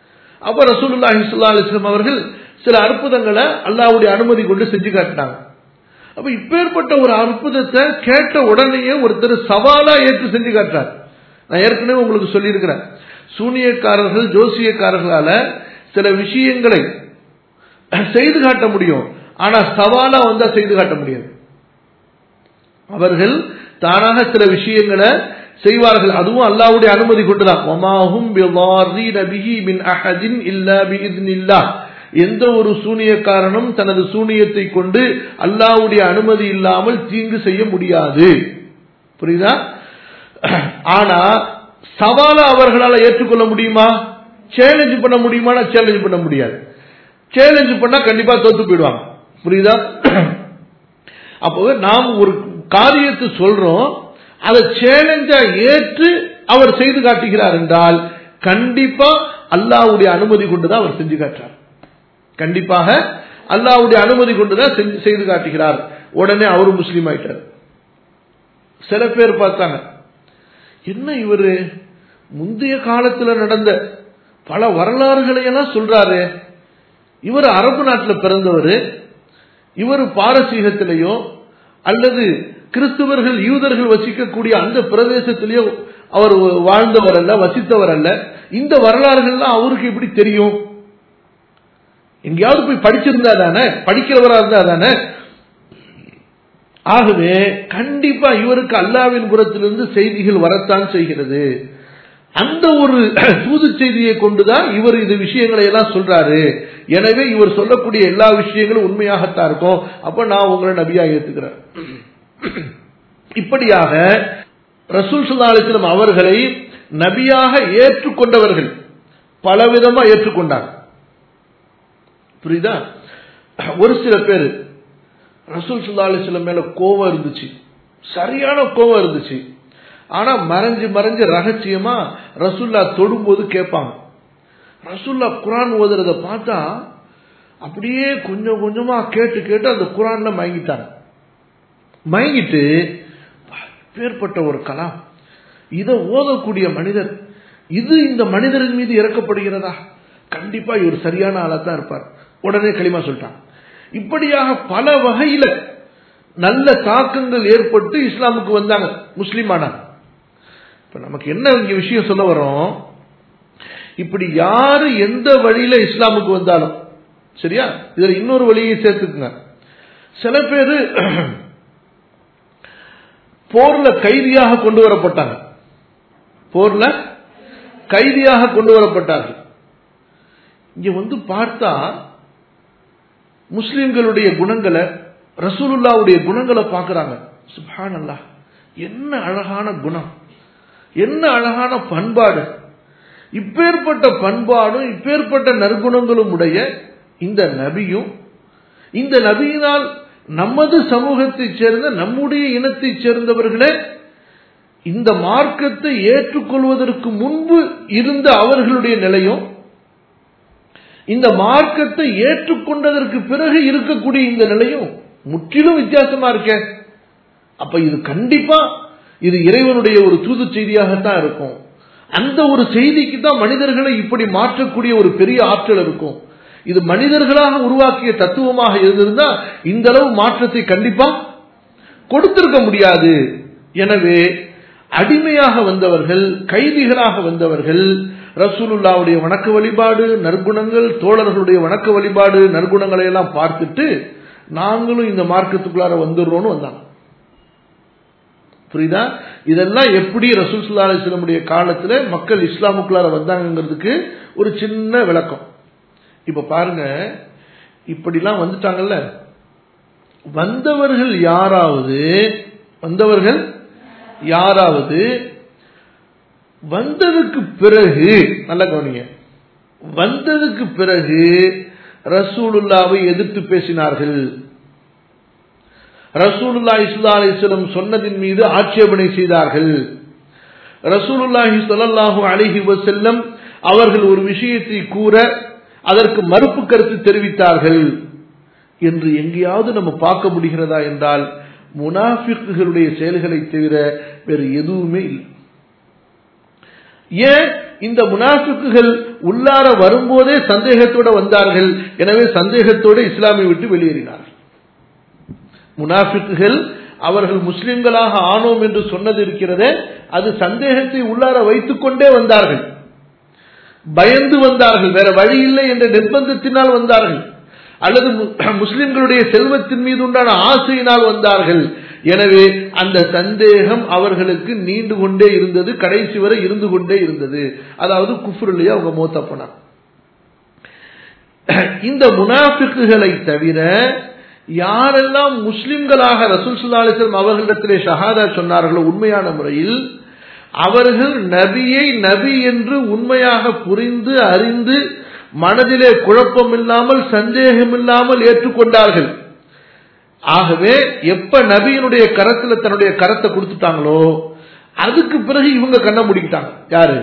அப்ப ரசூலுல்லாஹி ஸல்லல்லாஹு அலைஹி வஸல்லம் அவர்கள் சில அற்புதங்களை அல்லாஹ்வுடைய அனுமதி கொண்டு செஞ்சு காட்டினாங்க அப்ப இப்பேற்பட்ட ஒரு அற்புதத்தை கேட்ட உடனேயே ஒருத்தர் சவாலா ஏற்று செஞ்சு காட்டுறார் நான் ஏற்கனவே உங்களுக்கு சொல்லியிருக்கிறேன் சூனியக்காரர்கள் ஜோசியக்காரர்களால சில விஷயங்களை செய்து காட்ட முடியும் ஆனா சவாலா வந்தா செய்து காட்ட முடியாது அவர்கள் தானாக சில விஷயங்களை செய்வார்கள் அதுவும் அல்லாஹ்வுடைய அனுமதி கொண்டுதான் ஒமாஹும் பிதாரீன பிஹி மின் அஹதின் இல்லா பிஇذنில்லாஹ் எந்த ஒரு சூனியக்காரனும் தனது சூனியத்தை கொண்டு அல்லாஹ்வுடைய அனுமதி இல்லாமல் தீங்கு செய்ய முடியாது புரியுதா ஆனா சவாலை அவர்களால் ஏற்றுக்கொள்ள முடியுமா சேலஞ்ச் பண்ண முடியுமா சேலஞ்ச் பண்ண முடியாது சேலஞ்ச் பண்ணா கண்டிப்பா தோத்து போயிடுவாங்க புரியுதா அப்போ நாம் ஒரு காரியத்தை சொல்றோம் அதை சேலஞ்சா ஏற்று அவர் செய்து காட்டுகிறார் என்றால் கண்டிப்பா அல்லாஹ்வுடைய அனுமதி கொண்டுதான் அவர் செஞ்சு காட்டுறார் கண்டிப்பாக அல்லாஹ்வுடைய அனுமதி கொண்டுதான் செஞ்சு செய்து காட்டுகிறார் உடனே அவரு முஸ்லீம் ஆயிட்டார் சில பேர் பார்த்தாங்க என்ன இவரு முந்தைய காலத்துல நடந்த பல வரலாறுகளை எல்லாம் சொல்றாரு இவர் அரபு நாட்டில் பிறந்தவர் இவர் பாரசீகத்திலேயோ அல்லது கிறிஸ்துவர்கள் யூதர்கள் வசிக்கக்கூடிய அந்த பிரதேசத்திலேயோ அவர் வாழ்ந்தவர் அல்ல வசித்தவர் அல்ல இந்த வரலாறுகள்லாம் அவருக்கு எப்படி தெரியும் எங்கேயாவது போய் படிச்சிருந்தா தானே படிக்கிறவரா இருந்தா தானே ஆகவே கண்டிப்பா இவருக்கு அல்லாவின் புறத்திலிருந்து செய்திகள் வரத்தான் செய்கிறது அந்த ஒரு தூது செய்தியை கொண்டுதான் இவர் இந்த விஷயங்களை எல்லாம் சொல்றாரு எனவே இவர் சொல்லக்கூடிய எல்லா விஷயங்களும் உண்மையாகத்தான் இருக்கும் அப்ப நான் உங்களை நபியா ஏத்துக்கிறேன் இப்படியாக ரசூல் சுல்லாலிஸ்லம் அவர்களை நபியாக ஏற்றுக்கொண்டவர்கள் பலவிதமா ஏற்றுக்கொண்டாங்க புரியுதா ஒரு சில பேர் ரசூல் சுல்லா அலிஸ்லம் மேல கோவம் இருந்துச்சு சரியான கோவம் இருந்துச்சு ஆனா மறைஞ்சு மறைஞ்சு ரகசியமா ரசூல்லா தொடும்போது கேட்பாங்க ரசூல்லா குரான் ஓதுறத பார்த்தா அப்படியே கொஞ்சம் கொஞ்சமா கேட்டு கேட்டு அந்த குரான்ல மயங்கிட்டாங்க மயங்கிட்டு பேர்பட்ட ஒரு கலாம் இதை ஓதக்கூடிய மனிதர் இது இந்த மனிதரின் மீது இறக்கப்படுகிறதா கண்டிப்பா இவர் சரியான ஆளா தான் இருப்பார் உடனே களிமா சொல்லிட்டான் இப்படியாக பல வகையில நல்ல தாக்கங்கள் ஏற்பட்டு இஸ்லாமுக்கு வந்தாங்க முஸ்லீம் ஆனாங்க இப்ப நமக்கு என்ன இங்க விஷயம் சொல்ல வரோம் இப்படி யாரு எந்த வழியில இஸ்லாமுக்கு வந்தாலும் சரியா இதுல இன்னொரு வழியை சேர்த்துக்குங்க சில பேரு போர்ல கைதியாக கொண்டு வரப்பட்டாங்க போர்ல கைதியாக கொண்டு வரப்பட்டார்கள் இங்க வந்து பார்த்தா முஸ்லிம்களுடைய குணங்களை ரசூலுல்லாவுடைய குணங்களை பார்க்கறாங்க சுபான் அல்லா என்ன அழகான குணம் என்ன அழகான பண்பாடு இப்பேற்பட்ட பண்பாடும் இப்பேற்பட்ட நற்குணங்களும் உடைய இந்த நபியும் இந்த நபியினால் நமது சமூகத்தைச் சேர்ந்த நம்முடைய இனத்தைச் சேர்ந்தவர்களே இந்த மார்க்கத்தை ஏற்றுக்கொள்வதற்கு முன்பு இருந்த அவர்களுடைய நிலையும் இந்த மார்க்கத்தை ஏற்றுக்கொண்டதற்கு பிறகு இருக்கக்கூடிய இந்த நிலையும் முற்றிலும் வித்தியாசமா இருக்க அப்ப இது கண்டிப்பா இது இறைவனுடைய ஒரு தூது செய்தியாகத்தான் இருக்கும் அந்த ஒரு செய்திக்கு தான் மனிதர்களை இப்படி மாற்றக்கூடிய ஒரு பெரிய ஆற்றல் இருக்கும் இது மனிதர்களாக உருவாக்கிய தத்துவமாக இருந்திருந்தா இந்த அளவு மாற்றத்தை கண்டிப்பா கொடுத்திருக்க முடியாது எனவே அடிமையாக வந்தவர்கள் கைதிகளாக வந்தவர்கள் ரசூலுல்லாவுடைய வணக்க வழிபாடு நற்குணங்கள் தோழர்களுடைய வணக்க வழிபாடு நற்குணங்களை எல்லாம் பார்த்துட்டு நாங்களும் இந்த மார்க்கத்துக்குள்ளார வந்துடுறோம்னு வந்தாங்க புரியுதா இதெல்லாம் எப்படி ரசூல் சுல்லா அலிஸ்லமுடைய காலத்துல மக்கள் இஸ்லாமுக்குள்ளார வந்தாங்கிறதுக்கு ஒரு சின்ன விளக்கம் இப்ப பாருங்க இப்படிலாம் வந்துட்டாங்கல்ல வந்தவர்கள் யாராவது வந்தவர்கள் யாராவது வந்ததுக்கு பிறகு நல்ல கவனிங்க வந்ததுக்கு பிறகு ரசூலுல்லாவை எதிர்த்து பேசினார்கள் ரசூலுல்லா இஸ்லா அலிஸ்லம் சொன்னதின் மீது ஆட்சேபனை செய்தார்கள் ரசூலுல்லாஹி சொல்லல்லாஹு அலிஹி வசல்லம் அவர்கள் ஒரு விஷயத்தை கூற அதற்கு மறுப்பு கருத்து தெரிவித்தார்கள் என்று எங்கேயாவது நம்ம பார்க்க முடிகிறதா என்றால் முனாஃபிக்குகளுடைய செயல்களை தவிர வேறு எதுவுமே இல்லை ஏன் இந்த முனாஃபிக்குகள் உள்ளார வரும்போதே சந்தேகத்தோட வந்தார்கள் எனவே சந்தேகத்தோடு இஸ்லாமை விட்டு வெளியேறினார்கள் முனாஃபிக்குகள் அவர்கள் முஸ்லிம்களாக ஆனோம் என்று சொன்னது இருக்கிறதே அது சந்தேகத்தை உள்ளார வைத்துக் கொண்டே வந்தார்கள் பயந்து வந்தார்கள் வேற வழி இல்லை என்ற நிர்பந்தத்தினால் வந்தார்கள் அல்லது முஸ்லிம்களுடைய செல்வத்தின் மீது உண்டான ஆசையினால் வந்தார்கள் எனவே அந்த சந்தேகம் அவர்களுக்கு நீண்டு கொண்டே இருந்தது கடைசி வரை இருந்து கொண்டே இருந்தது அதாவது குஃபுரிலேயே அவங்க மூத்த போனாங்க இந்த முனாஃபிக்குகளை தவிர யாரெல்லாம் முஸ்லிம்களாக ரசூல் சுல்லா அலிஸ்லாம் அவர்களிடத்திலே ஷஹாதா சொன்னார்களோ உண்மையான முறையில் அவர்கள் நபியை நபி என்று உண்மையாக புரிந்து அறிந்து மனதிலே குழப்பம் இல்லாமல் சந்தேகம் இல்லாமல் ஏற்றுக்கொண்டார்கள் ஆகவே எப்ப நபியினுடைய கரத்துல தன்னுடைய கரத்தை கொடுத்துட்டாங்களோ அதுக்கு பிறகு இவங்க கண்ண முடிக்கிட்டாங்க யாரு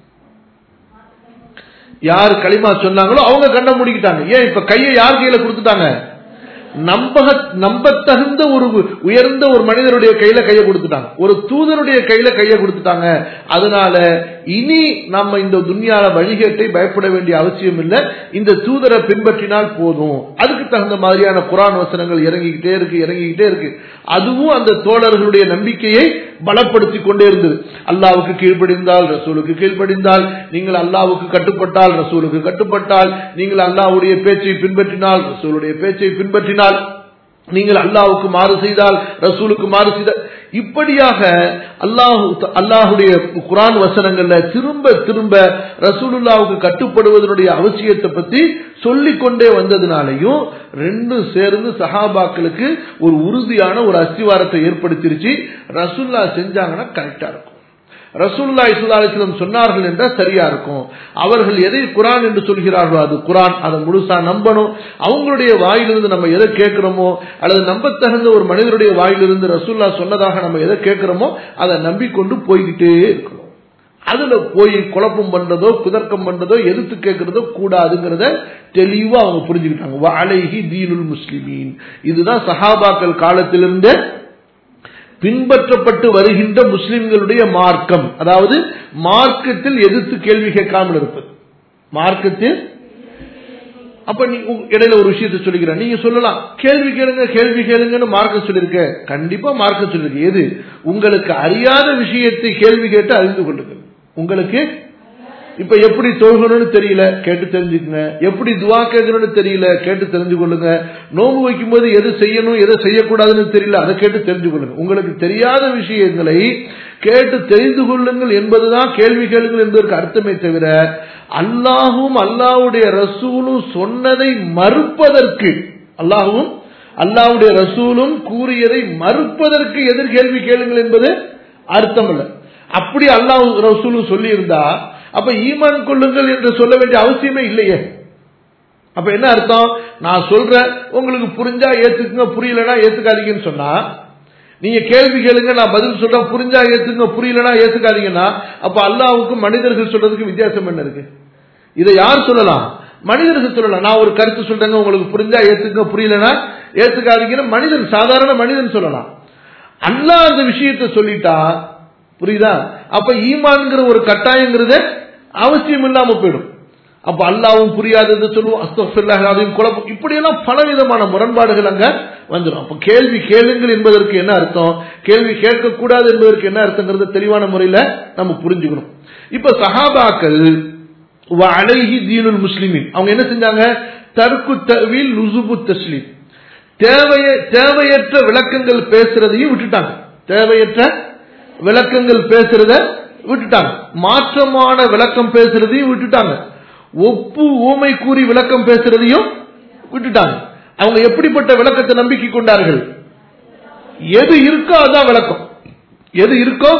யார் களிமா சொன்னாங்களோ அவங்க கண்ண முடிக்கிட்டாங்க ஏன் இப்ப கையை யார் கையில கொடுத்துட்டாங்க நம்பக நம்பத்தகுந்த ஒரு உயர்ந்த ஒரு மனிதருடைய கையில கையை கொடுத்துட்டாங்க ஒரு தூதருடைய கையில கையை கொடுத்துட்டாங்க அதனால இனி நம்ம இந்த துன்யால வழிகேட்டை பயப்பட வேண்டிய அவசியம் இல்லை இந்த தூதரை பின்பற்றினால் போதும் அதுக்கு தகுந்த மாதிரியான குரான் வசனங்கள் இறங்கிக்கிட்டே இருக்கு இறங்கிக்கிட்டே இருக்கு அதுவும் அந்த தோழர்களுடைய நம்பிக்கையை பலப்படுத்தி கொண்டே இருந்தது அல்லாவுக்கு கீழ்ப்படிந்தால் ரசூலுக்கு கீழ்ப்படிந்தால் நீங்கள் அல்லாவுக்கு கட்டுப்பட்டால் ரசூலுக்கு கட்டுப்பட்டால் நீங்கள் அல்லாவுடைய பேச்சை பின்பற்றினால் ரசூலுடைய பேச்சை பின்பற்றினால் நீங்கள் அல்லாவுக்கு மாறு செய்தால் ரசூலுக்கு மாறு செய்தால் இப்படியாக அல்லாஹு அல்லாஹுடைய குரான் வசனங்கள்ல திரும்ப திரும்ப ரசூலுல்லாவுக்கு கட்டுப்படுவதனுடைய அவசியத்தை பத்தி சொல்லிக் கொண்டே வந்ததுனாலையும் ரெண்டும் சேர்ந்து சஹாபாக்களுக்கு ஒரு உறுதியான ஒரு அஸ்திவாரத்தை ஏற்படுத்திருச்சு ரசூல்லா செஞ்சாங்கன்னா கரெக்டா இருக்கும் ரசூல்லா இஸ்லா அலிஸ்லம் சொன்னார்கள் என்றால் சரியா இருக்கும் அவர்கள் எதை குரான் என்று சொல்கிறார்களோ அது குரான் அதை முழுசா நம்பணும் அவங்களுடைய வாயிலிருந்து நம்ம எதை கேட்கிறோமோ அல்லது நம்பத்தகுந்த ஒரு மனிதருடைய வாயிலிருந்து ரசூல்லா சொன்னதாக நம்ம எதை கேட்கிறோமோ அதை நம்பிக்கொண்டு போய்கிட்டே இருக்கணும் அதுல போய் குழப்பம் பண்றதோ குதர்க்கம் பண்றதோ எதிர்த்து கேட்கறதோ கூடாதுங்கிறத தெளிவா அவங்க புரிஞ்சுக்கிட்டாங்க வாழைஹி தீனுல் முஸ்லிமீன் இதுதான் சஹாபாக்கள் காலத்திலிருந்தே பின்பற்றப்பட்டு வருகின்ற முஸ்லிம்களுடைய மார்க்கம் அதாவது மார்க்கத்தில் எதிர்த்து கேள்வி கேட்காமல் இருப்பது மார்க்கத்தில் அப்ப நீ இடையில ஒரு விஷயத்தை சொல்லிக்கிறேன் நீங்க சொல்லலாம் கேள்வி கேளுங்க கேள்வி கேளுங்கன்னு மார்க்க சொல்லிருக்க கண்டிப்பா மார்க்க சொல்லிருக்க எது உங்களுக்கு அறியாத விஷயத்தை கேள்வி கேட்டு அறிந்து கொள்ளுங்கள் உங்களுக்கு இப்ப எப்படி தொழுகணும்னு தெரியல கேட்டு தெரிஞ்சுக்கங்க எப்படி துவா கேட்கணும்னு தெரியல கேட்டு தெரிஞ்சு கொள்ளுங்க நோம்பு வைக்கும் போது எது செய்யணும் எதை செய்யக்கூடாதுன்னு தெரியல அதை கேட்டு தெரிஞ்சு கொள்ளுங்க உங்களுக்கு தெரியாத விஷயங்களை கேட்டு தெரிந்து கொள்ளுங்கள் என்பதுதான் கேள்வி கேளுங்கள் என்பதற்கு அர்த்தமே தவிர அல்லாஹும் அல்லாவுடைய ரசூலும் சொன்னதை மறுப்பதற்கு அல்லாஹும் அல்லாவுடைய ரசூலும் கூறியதை மறுப்பதற்கு எதிர்கேள்வி கேளுங்கள் என்பது அர்த்தம் அல்ல அப்படி அல்லாஹ் ரசூலும் சொல்லி இருந்தா அப்ப ஈமான் கொள்ளுங்கள் என்று சொல்ல வேண்டிய அவசியமே இல்லையே அப்ப என்ன அர்த்தம் நான் சொல்றேன் உங்களுக்கு புரிஞ்சா ஏத்துக்குங்க புரியலனா ஏத்துக்காதீங்கன்னு சொன்னா நீங்க கேள்வி கேளுங்க நான் பதில் சொல்றேன் புரிஞ்சா ஏத்துங்க புரியலனா ஏத்துக்காதீங்கன்னா அப்ப அல்லாவுக்கும் மனிதர்கள் சொல்றதுக்கு வித்தியாசம் என்ன இருக்கு இதை யார் சொல்லலாம் மனிதர்கள் சொல்லலாம் நான் ஒரு கருத்து சொல்றேங்க உங்களுக்கு புரிஞ்சா ஏத்துங்க புரியலனா ஏத்துக்காதீங்கன்னு மனிதன் சாதாரண மனிதன் சொல்லலாம் அல்லா அந்த விஷயத்தை சொல்லிட்டா புரியுதா அப்ப ஈமான்ங்கிற ஒரு கட்டாயங்கிறது அவசியம் இல்லாம போயிடும் அப்ப அல்லாவும் புரியாதது சொல்லுவோம் அஸ்தபில்லாதையும் குழப்பம் இப்படியெல்லாம் பலவிதமான முரண்பாடுகள் அங்க வந்துடும் அப்ப கேள்வி கேளுங்கள் என்பதற்கு என்ன அர்த்தம் கேள்வி கேட்கக்கூடாது என்பதற்கு என்ன அர்த்தங்கிறத தெளிவான முறையில நம்ம புரிஞ்சுக்கணும் இப்ப சஹாபாக்கள் அழகி தீனுல் முஸ்லிமின் அவங்க என்ன செஞ்சாங்க தற்கு தவில் லுசுபு தஸ்லீம் தேவைய தேவையற்ற விளக்கங்கள் பேசுறதையும் விட்டுட்டாங்க தேவையற்ற விளக்கங்கள் பேசுறத விட்டுட்டாங்க மாற்றமான விளக்கம் பேசுறதையும் விட்டுட்டாங்க ஒப்பு ஊமை கூறி விளக்கம் பேசுறதையும் விட்டுட்டாங்க அவங்க எப்படிப்பட்ட விளக்கத்தை நம்பிக்கை கொண்டார்கள் எது இருக்கோ அதான் விளக்கம் எது இருக்கோ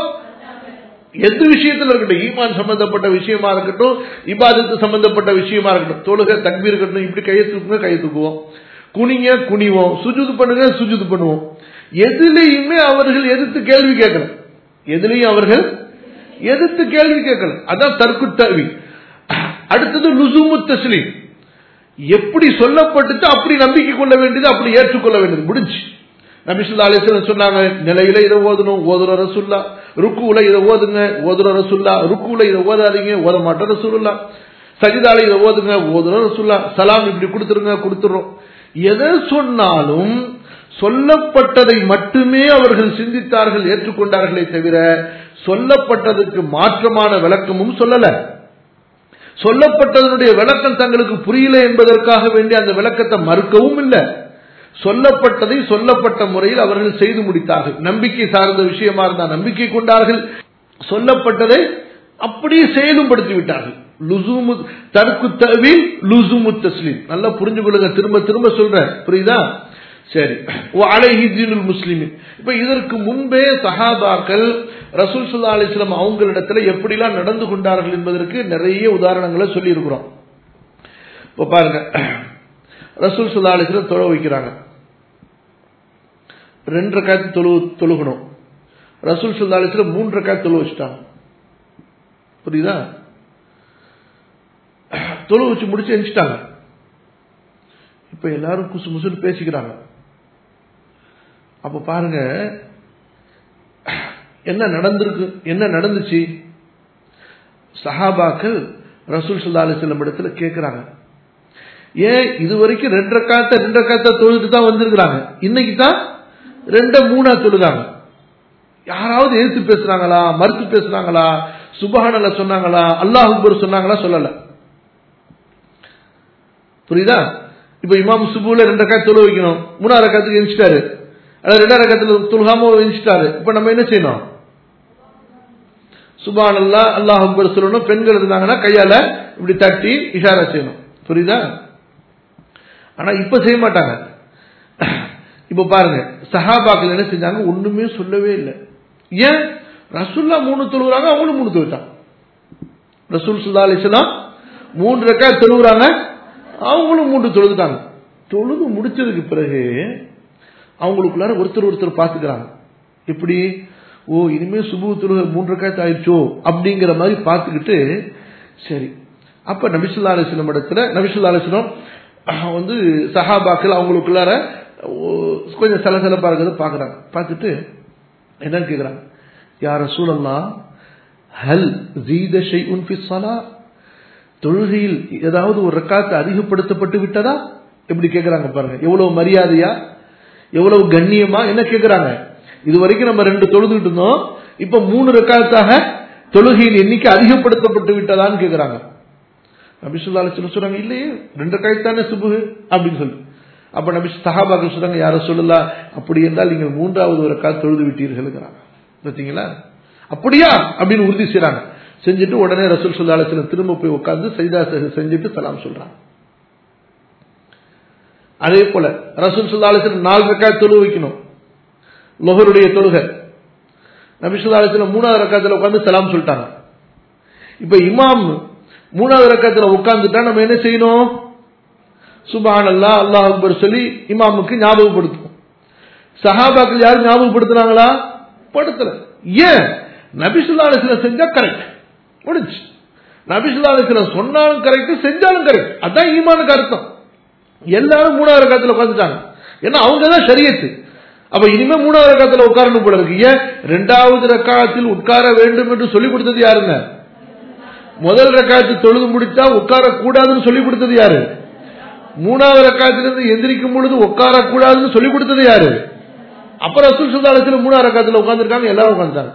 எந்த விஷயத்துல இருக்கட்டும் ஈமான் சம்பந்தப்பட்ட விஷயமா இருக்கட்டும் இபாதத்து சம்பந்தப்பட்ட விஷயமா இருக்கட்டும் தொழுக தக்பீர் இருக்கட்டும் இப்படி கையை தூக்குங்க கையை தூக்குவோம் குனிங்க குனிவோம் சுஜுது பண்ணுங்க சுஜுது பண்ணுவோம் எதுலையுமே அவர்கள் எதிர்த்து கேள்வி கேட்கணும் எதுலையும் அவர்கள் எதிர்த்து கேள்வி கேட்கணும் அதான் தற்கு தவி அடுத்தது லுசுமு தஸ்லீம் எப்படி சொல்லப்பட்டுச்சு அப்படி நம்பிக்கை கொள்ள வேண்டியது அப்படி ஏற்றுக்கொள்ள வேண்டியது முடிஞ்சு நபிசுல்லா அலிஸ்லாம் சொன்னாங்க நிலையில இதை ஓதணும் ஓதுற ரசுல்லா ருக்குல இதை ஓதுங்க ஓதுற ரசுல்லா ருக்குல இதை ஓதாதீங்க ஓத மாட்டோம் ரசூல்லா சஜிதால இதை ஓதுங்க ஓதுற ரசுல்லா சலாம் இப்படி கொடுத்துருங்க கொடுத்துறோம் எதை சொன்னாலும் சொல்லப்பட்டதை மட்டுமே அவர்கள் சிந்தித்தார்கள் ஏற்றுக்கொண்டார்களே தவிர சொல்லப்பட்டதுக்கு மாற்றமான விளக்கமும் சொல்லல சொல்லப்பட்டதனுடைய விளக்கம் தங்களுக்கு புரியல என்பதற்காக வேண்டி அந்த விளக்கத்தை மறுக்கவும் இல்லை சொல்லப்பட்டதை சொல்லப்பட்ட முறையில் அவர்கள் செய்து முடித்தார்கள் நம்பிக்கை சார்ந்த விஷயமா இருந்தால் நம்பிக்கை கொண்டார்கள் சொல்லப்பட்டதை அப்படியே செயலும் படுத்தி விட்டார்கள் லுசூமு தற்கு தவில் லுசுமு தஸ்லீம் நல்லா புரிஞ்சு கொள்ளுங்க திரும்ப திரும்ப சொல்றேன் புரியுதா சரி அலைஹிஜினுல் முஸ்லிமின் இப்ப இதற்கு முன்பே சஹாபாக்கள் ரசூல் சுல்லா அலிஸ்லாம் அவங்களிடத்துல எப்படிலாம் நடந்து கொண்டார்கள் என்பதற்கு நிறைய உதாரணங்களை சொல்லி இருக்கிறோம் இப்ப பாருங்க ரசூல் சுல்லா அலிஸ்லாம் தொழ வைக்கிறாங்க ரெண்டு காய்ச்சி தொழு தொழுகணும் ரசூல் சுல்லா அலிஸ்லாம் மூன்று காய்ச்சி தொழு வச்சுட்டாங்க புரியுதா தொழு வச்சு முடிச்சு எரிச்சிட்டாங்க இப்ப எல்லாரும் குசு முசுன்னு பேசிக்கிறாங்க அப்ப பாருங்க என்ன நடந்திருக்கு என்ன நடந்துச்சு சஹாபாக்கள் ரசூல் சுல்லா அலிஸ்லம் இடத்துல கேட்கிறாங்க ஏன் இது வரைக்கும் ரெண்டரை காத்த ரெண்டரை காத்த தொழுது தான் வந்திருக்கிறாங்க இன்னைக்கு தான் ரெண்ட மூணா தொழுதாங்க யாராவது எதிர்த்து பேசுறாங்களா மறுத்து பேசுறாங்களா சுபஹானல சொன்னாங்களா அல்லாஹ் அக்பர் சொன்னாங்களா சொல்லல புரியுதா இப்ப இமாம் சுபுல ரெண்டு ரக்காய் தொழு வைக்கணும் மூணாவது ரக்காத்துக்கு எரிச்சிட்டாரு அதாவது ரெண்டாவது ரக்கத்துல தொழுகாம எரிச்சிட்டாரு இப்ப நம்ம என்ன செய்யணும் சுபான் அல்லா அல்லாஹ் அக்பர் சொல்லணும் பெண்கள் இருந்தாங்கன்னா கையால இப்படி தட்டி இஷாரா செய்யணும் புரியுதா ஆனா இப்ப செய்ய மாட்டாங்க இப்ப பாருங்க சஹாபாக்கள் என்ன செஞ்சாங்க ஒண்ணுமே சொல்லவே இல்லை ஏன் ரசுல்லா மூணு தொழுகிறாங்க அவங்களும் மூணு தொழுட்டாங்க ரசூல் சுல்லா அலிஸ்லாம் மூன்று ரக்காய் தொழுகிறாங்க அவங்களும் மூன்று தொழுதுட்டாங்க தொழுது முடிச்சதுக்கு பிறகு அவங்களுக்குள்ளார ஒருத்தர் ஒருத்தர் பார்த்துக்கிறாங்க எப்படி ஓ இனிமே சுபு தொழுகை மூன்று ரக்காயத்து ஆயிடுச்சோ அப்படிங்கிற மாதிரி பார்த்துக்கிட்டு சரி அப்ப நபிசுல்லா அலிஸ்லம் இடத்துல நபிசுல்லா அலிஸ்லம் வந்து சஹாபாக்கள் அவங்களுக்குள்ளார கொஞ்சம் சலசலப்பா இருக்கிறத பார்க்குறாங்க பார்த்துட்டு என்னன்னு கேட்குறாங்க யார சூழல்லாம் ஹல் ஜீத ஷை உன் ஃபிஸ்ஸலா தொழுகையில் ஏதாவது ஒரு ரக்காத்து அதிகப்படுத்தப்பட்டு விட்டதா எப்படி கேட்குறாங்க பாருங்க எவ்வளவு மரியாதையா எவ்வளவு கண்ணியமா என்ன கேட்குறாங்க இது வரைக்கும் நம்ம ரெண்டு தொழுதுகிட்டு இருந்தோம் இப்ப மூணு ரக்காத்தாக தொழுகையின் எண்ணிக்கை அதிகப்படுத்தப்பட்டு விட்டதான்னு கேட்குறாங்க நபிசுல்லா சொல்ல சொல்றாங்க இல்லையே ரெண்டு தானே சுபு அப்படின்னு சொல்லி அப்ப நபி சஹாபாக்கள் சொல்றாங்க யார சொல்லலாம் அப்படி என்றால் நீங்கள் மூன்றாவது ஒரு கால் தொழுது விட்டீர்கள் பார்த்தீங்களா அப்படியா அப்படின்னு உறுதி செய்யறாங்க செஞ்சுட்டு உடனே ரசூல் சுல்லாலத்துல திரும்ப போய் உட்கார்ந்து சைதா செஞ்சுட்டு சலாம் சொல்றாங்க அதே போல ரசூல் சுல்லாலத்துல நாலு ரக்காய் தொழு வைக்கணும் லொஹருடைய தொழுகை நபிசுல்லாலத்துல மூணாவது ரக்காத்துல உட்கார்ந்து சலாம் சொல்லிட்டாங்க இப்ப இமாம் மூணாவது ரக்கத்துல உட்கார்ந்துட்டா நம்ம என்ன செய்யணும் சுபான் அல்லா அல்லாஹ் அக்பர் சொல்லி இமாமுக்கு ஞாபகப்படுத்துவோம் சஹாபாக்கள் யாரும் ஞாபகப்படுத்துனாங்களா படுத்தல ஏன் நபிசுல்லா அலிஸ்ல செஞ்சா கரெக்ட் முடிஞ்சு நபிசுல்லா அலிஸ்ல சொன்னாலும் கரெக்ட் செஞ்சாலும் கரெக்ட் அதான் ஈமானுக்கு அர்த்தம் எல்லாரும் மூணாவது ரக்கத்துல உட்காந்துட்டாங்க ஏன்னா அவங்க தான் சரியத்து அப்ப இனிமே மூணாவது ரக்கத்துல உட்காரணும் போல இருக்கு ஏன் ரெண்டாவது ரக்காத்தில் உட்கார வேண்டும் என்று சொல்லிக் கொடுத்தது யாருங்க முதல் ரக்காத்து தொழுது முடித்தா உட்கார கூடாதுன்னு சொல்லி கொடுத்தது யாரு மூணாவது ரக்காத்திலிருந்து எந்திரிக்கும் பொழுது உட்கார கூடாதுன்னு சொல்லி கொடுத்தது யாரு அப்புறம் ரசூல் சுல்லாலத்தில் மூணாவது ரக்காத்துல உட்காந்துருக்காங்க எல்லாரும் உட்காந்துட்டாங்க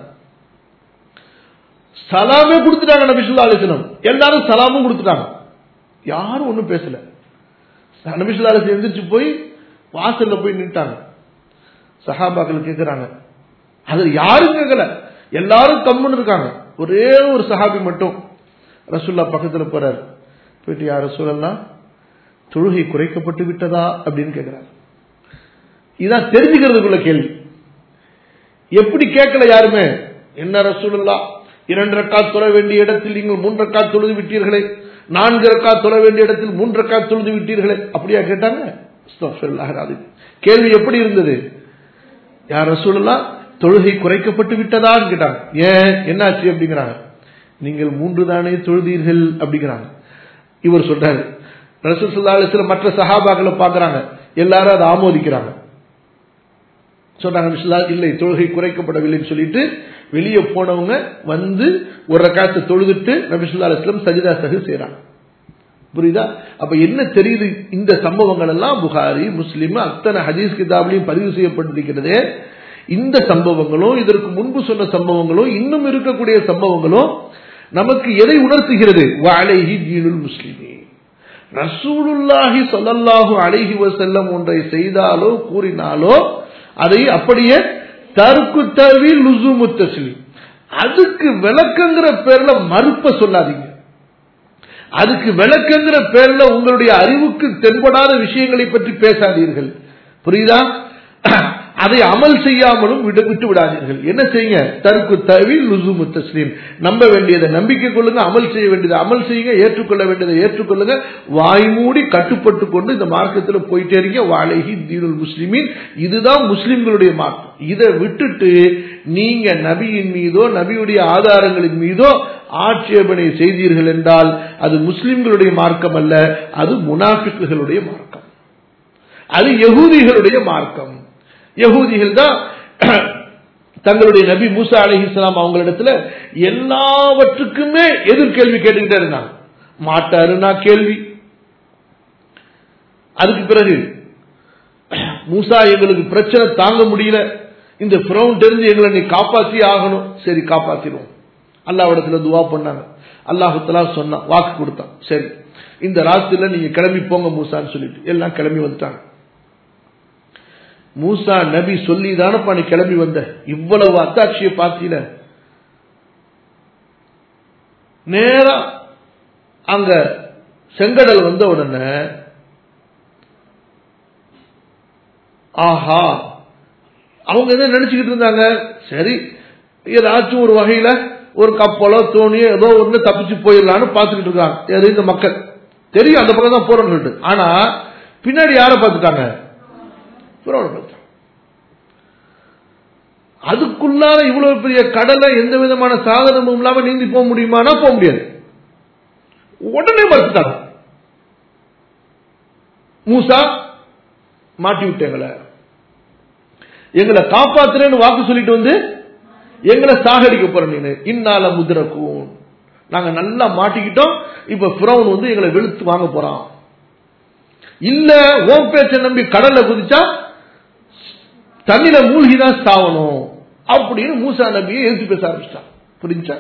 சலாமே கொடுத்துட்டாங்க நபி சொல்லா அலிஸ்லம் எல்லாரும் சலாமும் கொடுத்துட்டாங்க யாரும் ஒன்றும் பேசல நபி சொல்லா அலிஸ்லம் எந்திரிச்சு போய் வாசல்ல போய் நின்ட்டாங்க சஹாபாக்கள் கேட்கிறாங்க அது யாரும் கேட்கல எல்லாரும் கம்முன்னு இருக்காங்க ஒரே ஒரு சஹாபி மட்டும் ரசுல்லா பக்கத்தில் போறாரு போயிட்டு யார் ரசூலல்லாம் தொழுகை குறைக்கப்பட்டு விட்டதா அப்படின்னு கேட்கிறார் இதான் தெரிஞ்சுக்கிறதுக்குள்ள கேள்வி எப்படி கேட்கல யாருமே என்ன ரசூலல்லா இரண்டு ரக்கா தொழ வேண்டிய இடத்தில் நீங்கள் மூன்று ரக்கா தொழுது விட்டீர்களே நான்கு ரக்கா தொழ வேண்டிய இடத்தில் மூன்று ரக்கா தொழுது விட்டீர்களே அப்படியா கேட்டாங்க கேள்வி எப்படி இருந்தது யார் ரசூலல்லா தொழுகை குறைக்கப்பட்டு விட்டதான்னு கேட்டாங்க ஏன் என்னாச்சு அப்படிங்கிறாங்க நீங்கள் மூன்று தானே தொழுதீர்கள் அப்படிங்கிறாங்க இவர் சொல்றாரு ரசூல் சுல்லாலத்துல மற்ற சஹாபாக்களை பாக்குறாங்க எல்லாரும் அதை ஆமோதிக்கிறாங்க சொன்னாங்க நபிசுல்லா இல்லை தொழுகை குறைக்கப்படவில்லைன்னு சொல்லிட்டு வெளியே போனவங்க வந்து ஒரு ரக்காத்தை தொழுதுட்டு நபிசுல்லா அலுவலம் சஜிதா சகு செய்யறாங்க புரியுதா அப்ப என்ன தெரியுது இந்த சம்பவங்கள் எல்லாம் புகாரி முஸ்லிம் அத்தனை ஹதீஸ் கிதாப்லையும் பதிவு செய்யப்பட்டிருக்கிறது இந்த சம்பவங்களும் இதற்கு முன்பு சொன்ன சம்பவங்களும் இன்னும் இருக்கக்கூடிய சம்பவங்களும் நமக்கு எதை உணர்த்துகிறது வாழைஹி தீனுல் முஸ்லிமே ரசூலுல்லாஹி சொல்லல்லாஹு அலைஹி வசல்லம் ஒன்றை செய்தாலோ கூறினாலோ அதை அப்படியே தருக்கு தவி லுசுமு தஸ்லீம் அதுக்கு விளக்கங்கிற பேர்ல மறுப்ப சொல்லாதீங்க அதுக்கு விளக்கங்கிற பேர்ல உங்களுடைய அறிவுக்கு தென்படாத விஷயங்களை பற்றி பேசாதீர்கள் புரியுதா அதை அமல் செய்யாமலும் விட்டு விட்டு விடாதீர்கள் என்ன செய்யுங்க தருக்கு தவி லுசுமு தஸ்லீம் நம்ப வேண்டியதை நம்பிக்கை கொள்ளுங்க அமல் செய்ய வேண்டியதை அமல் செய்யுங்க ஏற்றுக்கொள்ள வேண்டியதை ஏற்றுக்கொள்ளுங்க வாய்மூடி கட்டுப்பட்டு கொண்டு இந்த மார்க்கத்தில் போயிட்டே இருங்க வாழைஹி தீனுல் முஸ்லிமின் இதுதான் முஸ்லிம்களுடைய மார்க்கம் இதை விட்டுட்டு நீங்க நபியின் மீதோ நபியுடைய ஆதாரங்களின் மீதோ ஆட்சேபனை செய்தீர்கள் என்றால் அது முஸ்லிம்களுடைய மார்க்கம் அல்ல அது முனாஃபிக்குகளுடைய மார்க்கம் அது யகூதிகளுடைய மார்க்கம் யகூதிகள் தான் தங்களுடைய நபி மூசா அலி இஸ்லாம் அவங்களிடத்துல எல்லாவற்றுக்குமே எதிர்கேள்வி கேட்டுக்கிட்டே இருந்தாங்க மாட்டாருன்னா கேள்வி அதுக்கு பிறகு மூசா எங்களுக்கு பிரச்சனை தாங்க முடியல இந்த பிரவுன் தெரிஞ்சு எங்களை நீ காப்பாத்தி ஆகணும் சரி காப்பாத்திடுவோம் அல்லாவிடத்துல துவா பண்ணாங்க அல்லாஹுத்தலா சொன்னான் வாக்கு கொடுத்தான் சரி இந்த ராத்திரில நீங்க கிளம்பி போங்க மூசான்னு சொல்லிட்டு எல்லாம் கிளம்பி வந்துட்டாங்க மூசா நபி சொல்லி தானப்பா நீ கிளம்பி வந்த இவ்வளவு அத்தாட்சியை பார்த்தீல நேரா அங்க செங்கடல் வந்த உடனே ஆஹா அவங்க என்ன நினைச்சுக்கிட்டு இருந்தாங்க சரி ஏதாச்சும் ஒரு வகையில ஒரு கப்பலோ தோணியோ ஏதோ ஒண்ணு தப்பிச்சு போயிடலான்னு பார்த்துக்கிட்டு இருக்காங்க இந்த மக்கள் தெரியும் அந்த பக்கம் தான் போறோம்னு சொல்லிட்டு ஆனா பின்னாடி யாரை பார்த்துட்டாங்க அதுக்குள்ளார இவ்வளவு பெரிய கடலை எந்த விதமான சாதனமும் இல்லாம நீந்தி போக முடியுமானா போக முடியாது உடனே மறுத்துட்டாங்க மூசா மாட்டி விட்டேங்கள எங்களை காப்பாத்துறேன்னு வாக்கு சொல்லிட்டு வந்து எங்களை சாகடிக்க போற நீனு இன்னால முதிரக்கும் நாங்க நல்லா மாட்டிக்கிட்டோம் இப்ப புறவன் வந்து எங்களை வெளுத்து வாங்க போறான் இல்ல ஓம் பேச்ச நம்பி கடல்ல குதிச்சா தண்ணியில மூழ்கிதான் சாவணும் அப்படின்னு மூசா நபியை எழுத்து பேச ஆரம்பிச்சிட்டான் புரிஞ்சா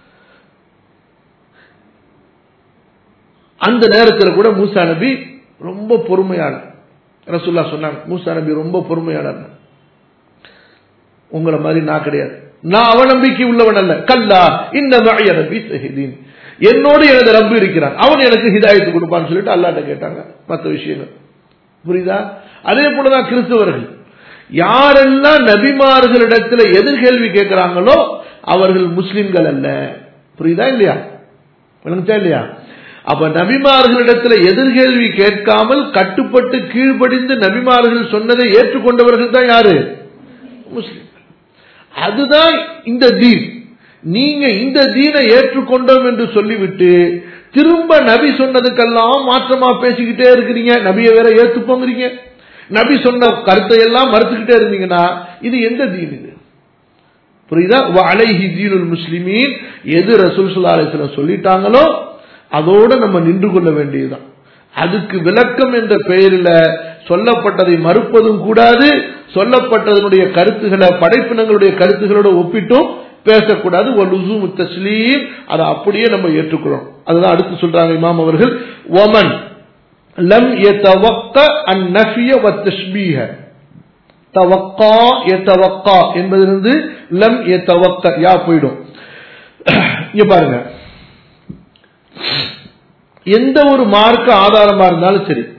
அந்த நேரத்தில் கூட மூசா நபி ரொம்ப பொறுமையாளர் ரசுல்லா சொன்னாங்க மூசா நபி ரொம்ப பொறுமையாளர் உங்களை மாதிரி நான் கிடையாது நான் அவநம்பிக்கை உள்ளவன் அல்ல கல்லா இந்த மழைய நபி சஹிதீன் என்னோடு எனது ரப்பு இருக்கிறான் அவன் எனக்கு ஹிதாயத்து கொடுப்பான்னு சொல்லிட்டு அல்லாட்ட கேட்டாங்க மற்ற விஷயங்கள் புரியுதா அதே போலதான் கிறிஸ்தவர்கள் யாரெல்லாம் நபிமார்களிடத்துல எதிர்கேள்வி கேட்கிறாங்களோ அவர்கள் முஸ்லிம்கள் அல்ல புரியுதா இல்லையா விளங்குச்சா இல்லையா அப்ப நபிமார்களிடத்துல எதிர்கேள்வி கேட்காமல் கட்டுப்பட்டு கீழ்ப்படிந்து நபிமார்கள் சொன்னதை ஏற்றுக்கொண்டவர்கள் தான் யாரு முஸ்லிம் அதுதான் இந்த தீன் நீங்க இந்த தீனை ஏற்றுக்கொண்டோம் என்று சொல்லிவிட்டு திரும்ப நபி சொன்னதுக்கெல்லாம் மாற்றமா பேசிக்கிட்டே இருக்கிறீங்க நபியை வேற ஏத்துப்போங்கிறீங்க நபி சொன்ன கருத்தை எல்லாம் மறுத்துக்கிட்டே இருந்தீங்கன்னா இது எந்த தீன் இது புரியுதா அலைஹி தீனுல் முஸ்லிமீன் எது ரசூல் சுல்லா அலிஸ்லாம் சொல்லிட்டாங்களோ அதோட நம்ம நின்று கொள்ள வேண்டியதுதான் அதுக்கு விளக்கம் என்ற பெயரில் சொல்லப்பட்டதை மறுப்பதும் கூடாது சொல்லப்பட்டதனுடைய கருத்துக்களை படைப்பினங்களுடைய கருத்துக்களோட ஒப்பிட்டும் பேசக்கூடாது ஒரு தஸ்லீம் அதை அப்படியே நம்ம ஏற்றுக்கிறோம் அதுதான் அடுத்து சொல்றாங்க இமாம் அவர்கள் ஒமன் லம் எத்தவக்க அந்நஃபிய வத்தஷ்பீக தவக்கா எத்தவக்கா என்பதிலிருந்து லம் எத்தவக்க யா போயிடும் இங்க பாருங்க எந்த ஒரு மார்க்க ஆதாரமா இருந்தாலும் சரி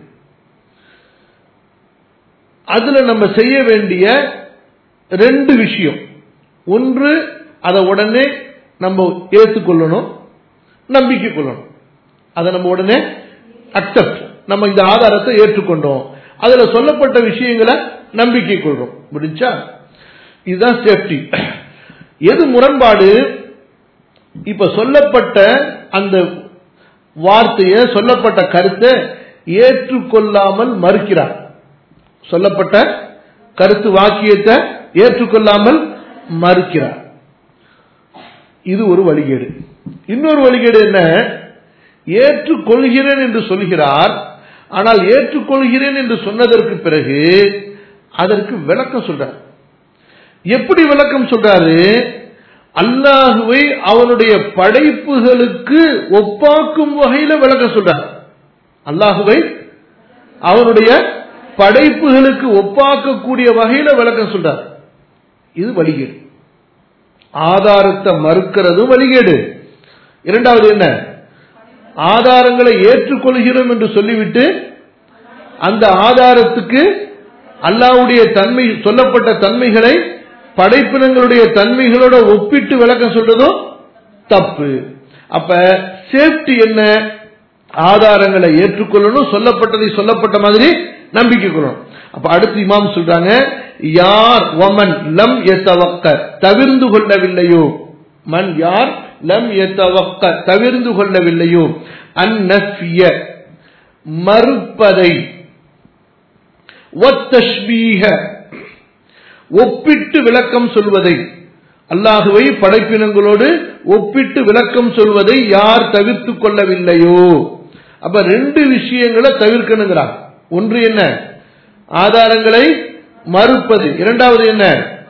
அதுல நம்ம செய்ய வேண்டிய ரெண்டு விஷயம் ஒன்று அதை உடனே நம்ம ஏற்றுக்கொள்ளணும் நம்பிக்கை கொள்ளணும் அதை நம்ம உடனே அக்செப்ட் நம்ம இந்த ஆதாரத்தை ஏற்றுக்கொண்டோம் அதுல சொல்லப்பட்ட விஷயங்களை நம்பிக்கை கொள்றோம் முடிஞ்சா இதுதான் சேஃப்டி எது முரண்பாடு இப்ப சொல்லப்பட்ட அந்த வார்த்தையை சொல்லப்பட்ட கருத்தை ஏற்றுக்கொள்ளாமல் மறுக்கிறார் சொல்லப்பட்ட கருத்து வாக்கியத்தை ஏற்றுக்கொள்ளாமல் மறுக்கிறார் இது ஒரு வழிகேடு இன்னொரு வழிகேடு என்ன ஏற்றுக்கொள்கிறேன் என்று சொல்கிறார் ஆனால் ஏற்றுக்கொள்கிறேன் என்று சொன்னதற்கு பிறகு அதற்கு விளக்கம் சொல்றார் எப்படி விளக்கம் சொல்றாரு அல்லாஹுவை அவனுடைய படைப்புகளுக்கு ஒப்பாக்கும் வகையில விளக்கம் சொல்றார் அல்லாஹுவை அவனுடைய படைப்புகளுக்கு ஒப்பாக்கக்கூடிய வகையில விளக்கம் சொல்றார் இது வழிகேடு ஆதாரத்தை மறுக்கிறதும் வழிகேடு இரண்டாவது என்ன ஆதாரங்களை ஏற்றுக்கொள்கிறோம் என்று சொல்லிவிட்டு அந்த ஆதாரத்துக்கு அல்லாவுடைய தன்மை சொல்லப்பட்ட தன்மைகளை படைப்பினங்களுடைய தன்மைகளோட ஒப்பிட்டு விளக்கம் சொல்றதும் தப்பு அப்ப சேஃப்டி என்ன ஆதாரங்களை ஏற்றுக்கொள்ளணும் சொல்லப்பட்டதை சொல்லப்பட்ட மாதிரி நம்பிக்கை கொள்ளணும் அப்ப அடுத்து இமாம் சொல்றாங்க யார் ஒமன் லம் எத்தவக்க தவிர்ந்து கொள்ளவில்லையோ மன் யார் லம் எத்தவக்க தவிர்ந்து கொள்ளவில்லையோ அந்நஃபிய மறுப்பதை ஒத்தஷ்பீக ஒப்பிட்டு விளக்கம் சொல்வதை அல்லாஹுவை படைப்பினங்களோடு ஒப்பிட்டு விளக்கம் சொல்வதை யார் தவிர்த்து கொள்ளவில்லையோ அப்ப ரெண்டு விஷயங்களை தவிர்க்கணுங்கிறார் ஒன்று என்ன ஆதாரங்களை மறுப்பது இரண்டாவது என்ன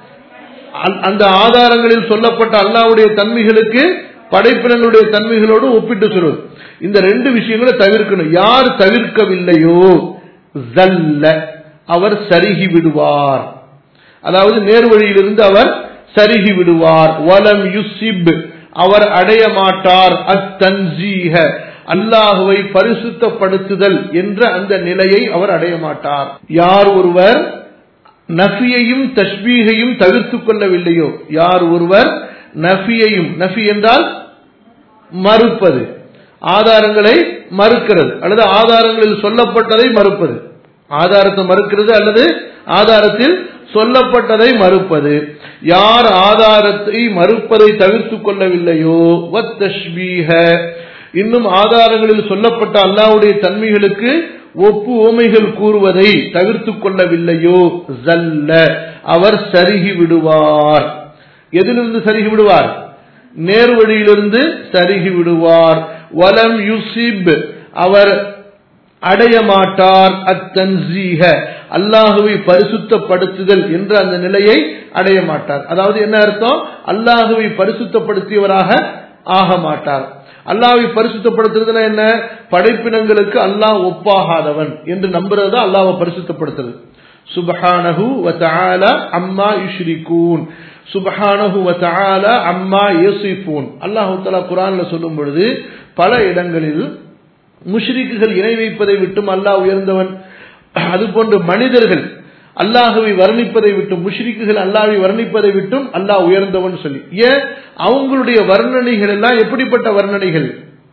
அந்த ஆதாரங்களில் சொல்லப்பட்ட அல்லாவுடைய தன்மைகளுக்கு படைப்பினங்களுடைய தன்மைகளோடு ஒப்பிட்டு சொல்வது இந்த ரெண்டு விஷயங்களை தவிர்க்கணும் யார் தவிர்க்கவில்லையோ ஜல்ல அவர் சருகி விடுவார் அதாவது நேர்வழியிலிருந்து அவர் சருகி விடுவார் வலம் யுசிப் அவர் அடைய மாட்டார் அத்தன்சீக அல்லாஹுவை பரிசுத்தப்படுத்துதல் என்ற அந்த நிலையை அவர் அடைய மாட்டார் யார் ஒருவர் நஃபியையும் தஷ்பீகையும் தவிர்த்து கொள்ளவில்லையோ யார் ஒருவர் நஃபியையும் நஃபி என்றால் மறுப்பது ஆதாரங்களை மறுக்கிறது அல்லது ஆதாரங்களில் சொல்லப்பட்டதை மறுப்பது ஆதாரத்தை மறுக்கிறது அல்லது ஆதாரத்தில் சொல்லப்பட்டதை மறுப்பது யார் ஆதாரத்தை மறுப்பதை தவிர்த்து கொள்ளவில்லையோ வத்தஷ்பீக இன்னும் ஆதாரங்களில் சொல்லப்பட்ட அல்லாவுடைய தன்மைகளுக்கு ஒப்பு ஓமைகள் கூறுவதை தவிர்த்து கொள்ளவில்லையோ ஜல்ல அவர் சருகி விடுவார் எதிலிருந்து சருகி விடுவார் நேர்வழியிலிருந்து சருகி விடுவார் வலம் யுசிப் அவர் அடைய மாட்டார் அத்தன்சீக அல்லாஹுவை பரிசுத்தப்படுத்துதல் என்ற அந்த நிலையை அடைய மாட்டார் அதாவது என்ன அர்த்தம் அல்லாஹுவை பரிசுத்தப்படுத்தியவராக ஆக மாட்டார் அல்லாவை பரிசுத்தப்படுத்துறதுனா என்ன படைப்பினங்களுக்கு அல்லாஹ் ஒப்பாகாதவன் என்று நம்புறது தான் அல்லாவை பரிசுத்தப்படுத்துறது சுபஹானஹு வதஆல அம்மா யுஷ்ரிகூன் சுபஹானஹு வதஆல அம்மா யசிஃபூன் அல்லாஹ் தஆலா குர்ஆன்ல சொல்லும் பொழுது பல இடங்களில் முஷ்ரிக்குகள் இணை வைப்பதை விட்டும் அல்லாஹ் உயர்ந்தவன் அதுபோன்று மனிதர்கள் அல்லாஹுவை வர்ணிப்பதை விட்டும் முஷ்ரிக்குகள் அல்லாவை வர்ணிப்பதை விட்டும் அல்லாஹ் உயர்ந்தவன் சொல்லி ஏன் அவங்களுடைய வர்ணனைகள் எல்லாம் எப்படிப்பட்ட வர்ணனைகள்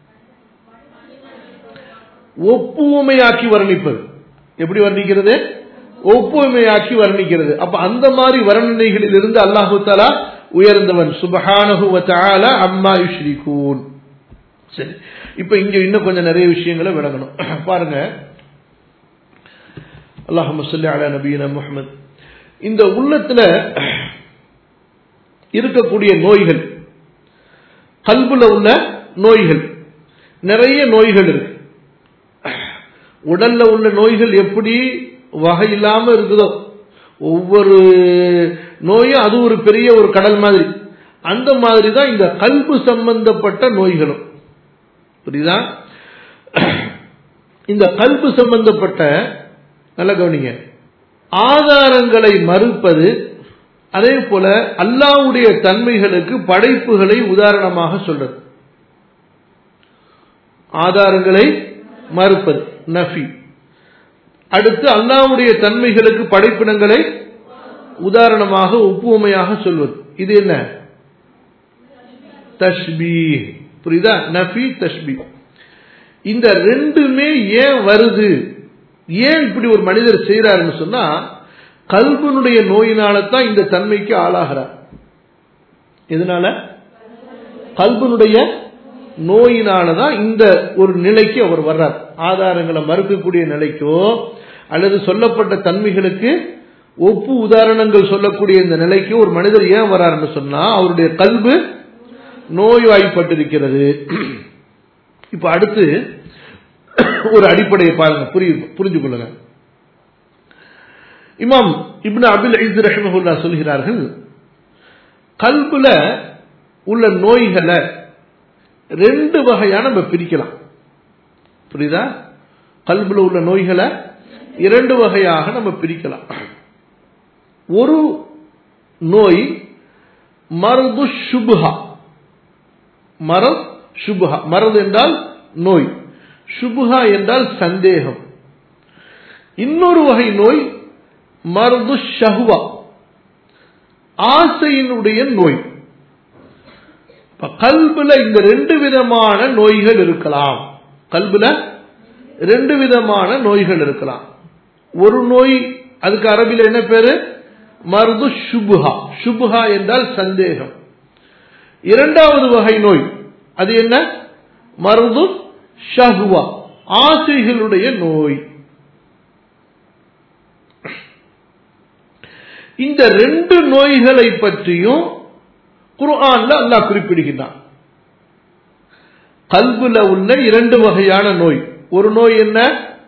ஒப்புமையாக்கி வர்ணிப்பது எப்படி வர்ணிக்கிறது ஒப்புமையாக்கி வர்ணிக்கிறது அப்ப அந்த மாதிரி வர்ணனைகளில் இருந்து அல்லாஹு தாலா உயர்ந்தவன் சுபஹானஹு வதஆல அம்மா யுஷ்ரிகூன் சரி இப்ப இங்க இன்னும் கொஞ்சம் நிறைய விஷயங்களை விளங்கணும் பாருங்க அல்லாஹு சொல்லி அலா நபீன முகமது இந்த உள்ளத்துல இருக்கக்கூடிய நோய்கள் கல்புல உள்ள நோய்கள் நிறைய நோய்கள் இருக்கு உடல்ல உள்ள நோய்கள் எப்படி வகை இல்லாம இருக்குதோ ஒவ்வொரு நோயும் அது ஒரு பெரிய ஒரு கடல் மாதிரி அந்த மாதிரி தான் இந்த கல்பு சம்பந்தப்பட்ட நோய்களும் புரியுதா இந்த கல்பு சம்பந்தப்பட்ட நல்ல கவனிங்க ஆதாரங்களை மறுப்பது அதே போல அல்லாவுடைய தன்மைகளுக்கு படைப்புகளை உதாரணமாக சொல்றது ஆதாரங்களை மறுப்பது நஃபி அடுத்து அல்லாவுடைய தன்மைகளுக்கு படைப்பினங்களை உதாரணமாக ஒப்புவமையாக சொல்வது இது என்ன தஷ்பி புரியுதா நஃபி தஷ்பி இந்த ரெண்டுமே ஏன் வருது ஏன் இப்படி ஒரு மனிதர் செய்யறாருன்னு சொன்னா கல்பனுடைய நோயினால தான் இந்த தன்மைக்கு ஆளாகிறார் எதனால கல்பனுடைய நோயினால தான் இந்த ஒரு நிலைக்கு அவர் வர்றார் ஆதாரங்களை மறுக்கக்கூடிய நிலைக்கோ அல்லது சொல்லப்பட்ட தன்மைகளுக்கு ஒப்பு உதாரணங்கள் சொல்லக்கூடிய இந்த நிலைக்கு ஒரு மனிதர் ஏன் வராருன்னு சொன்னா அவருடைய கல்வு நோய்வாய்ப்பட்டிருக்கிறது இப்ப அடுத்து ஒரு அடிப்படையை பாருங்க புரிய புரிஞ்சு கொள்ளுங்க இமாம் இப்னு அபில் ஐஸ் ரஹிமஹுல்லா சொல்கிறார்கள் கல்புல உள்ள நோய்களை ரெண்டு வகையா நம்ம பிரிக்கலாம் புரியுதா கல்புல உள்ள நோய்களை இரண்டு வகையாக நம்ம பிரிக்கலாம் ஒரு நோய் மரது சுபுஹா மரத் சுபுஹா மரது என்றால் நோய் சுபுஹா என்றால் சந்தேகம் இன்னொரு வகை நோய் மரது ஷஹுவா ஆசையினுடைய நோய் கல்புல இந்த ரெண்டு விதமான நோய்கள் இருக்கலாம் கல்புல ரெண்டு விதமான நோய்கள் இருக்கலாம் ஒரு நோய் அதுக்கு அரபில் என்ன பேரு மருது சுபுஹா சுபுஹா என்றால் சந்தேகம் இரண்டாவது வகை நோய் அது என்ன மருது ஷஹுவா ஆசைகளுடைய நோய் இந்த ரெண்டு நோய்களை பற்றியும் குர்ஆன்ல அல்லாஹ் குறிப்பிடுகிறான் கல்புல உள்ள இரண்டு வகையான நோய் ஒரு நோய் என்ன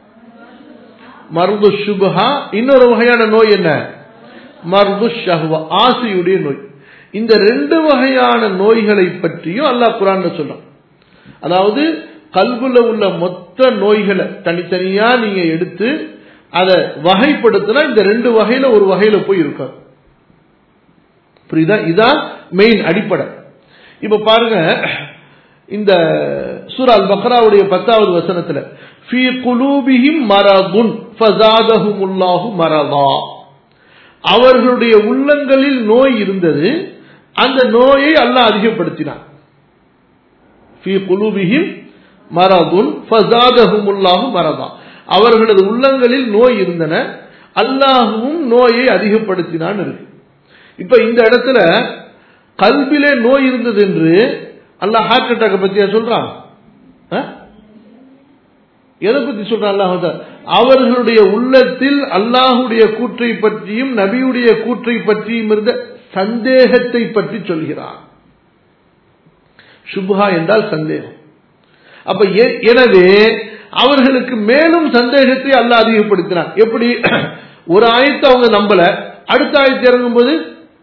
மருது சுபஹா இன்னொரு வகையான நோய் என்ன மருது ஷஹ்வா ஆசையுடைய நோய் இந்த ரெண்டு வகையான நோய்களை பற்றியும் அல்லாஹ் குரான் சொல்றான் அதாவது கல்புல உள்ள மொத்த நோய்களை தனித்தனியா நீங்க எடுத்து அதை வகைப்படுத்தினா இந்த ரெண்டு வகையில ஒரு வகையில போய் இருக்கும் புரியுதா இதான் மெயின் அடிப்படை இப்ப பாருங்க இந்த சூரால் பக்ராவுடைய பத்தாவது வசனத்துல ஃபீ குலூபிஹிம் மரதுன் ஃபஸாதஹுமுல்லாஹு மரதா அவர்களுடைய உள்ளங்களில் நோய் இருந்தது அந்த நோயை அல்லாஹ் அதிகப்படுத்தினான் ஃபீ குலூபிஹிம் மரதுன் ஃபஸாதஹுமுல்லாஹு மரதா அவர்களது உள்ளங்களில் நோய் இருந்தன அல்லாஹுவும் நோயை அதிகப்படுத்தினான் இருக்கு இப்ப இந்த இடத்துல கல்விலே நோய் இருந்தது என்று அல்லாஹ் ஹார்ட் அட்டாக் பத்தியா சொல்றான் எதை பத்தி சொல்றான் அல்லாஹ் அவர்களுடைய உள்ளத்தில் அல்லாஹுடைய கூற்றை பற்றியும் நபியுடைய கூற்றை பற்றியும் இருந்த சந்தேகத்தை பற்றி சொல்கிறான் சுபஹா என்றால் சந்தேகம் அப்ப எனவே அவர்களுக்கு மேலும் சந்தேகத்தை அல்ல அதிகப்படுத்தினான் எப்படி ஒரு ஆயத்தை அவங்க நம்பல அடுத்த ஆயத்தை இறங்கும் போது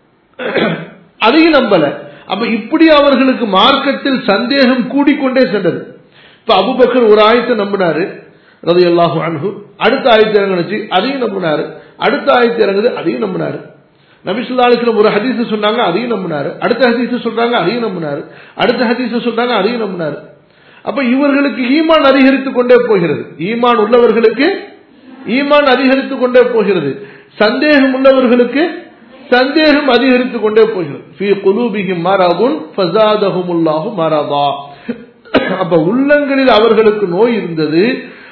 அதையும் நம்பல அப்ப இப்படி அவர்களுக்கு மார்க்கத்தில் சந்தேகம் கூடிக்கொண்டே சென்றது இப்ப அபுபக்கர் ஒரு ஆயத்தை நம்பினாரு ரதி அல்லாஹு அன்ஹு அடுத்த ஆயத்தை இறங்குனுச்சு அதையும் நம்பினாரு அடுத்த ஆயத்தை இறங்குது அதையும் நம்பினாரு நபிசுல்லாலுக்கு ஒரு ஹதீஸ் சொன்னாங்க அதையும் நம்பினாரு அடுத்த ஹதீஸ் சொல்றாங்க அதையும் நம்பினாரு அடுத்த ஹதீஸ் சொல்றாங்க அதையும் நம்பினாரு அப்ப இவர்களுக்கு ஈமான் அதிகரித்துக் கொண்டே போகிறது ஈமான் உள்ளவர்களுக்கு ஈமான் அதிகரித்துக் கொண்டே போகிறது சந்தேகம் உள்ளவர்களுக்கு சந்தேகம் அதிகரித்துக் கொண்டே போகிறது ஃபீ குலூபிஹிம் மரதுன் ஃபஸாதஹுமுல்லாஹு மரதா அப்ப உள்ளங்களில் அவர்களுக்கு நோய் இருந்தது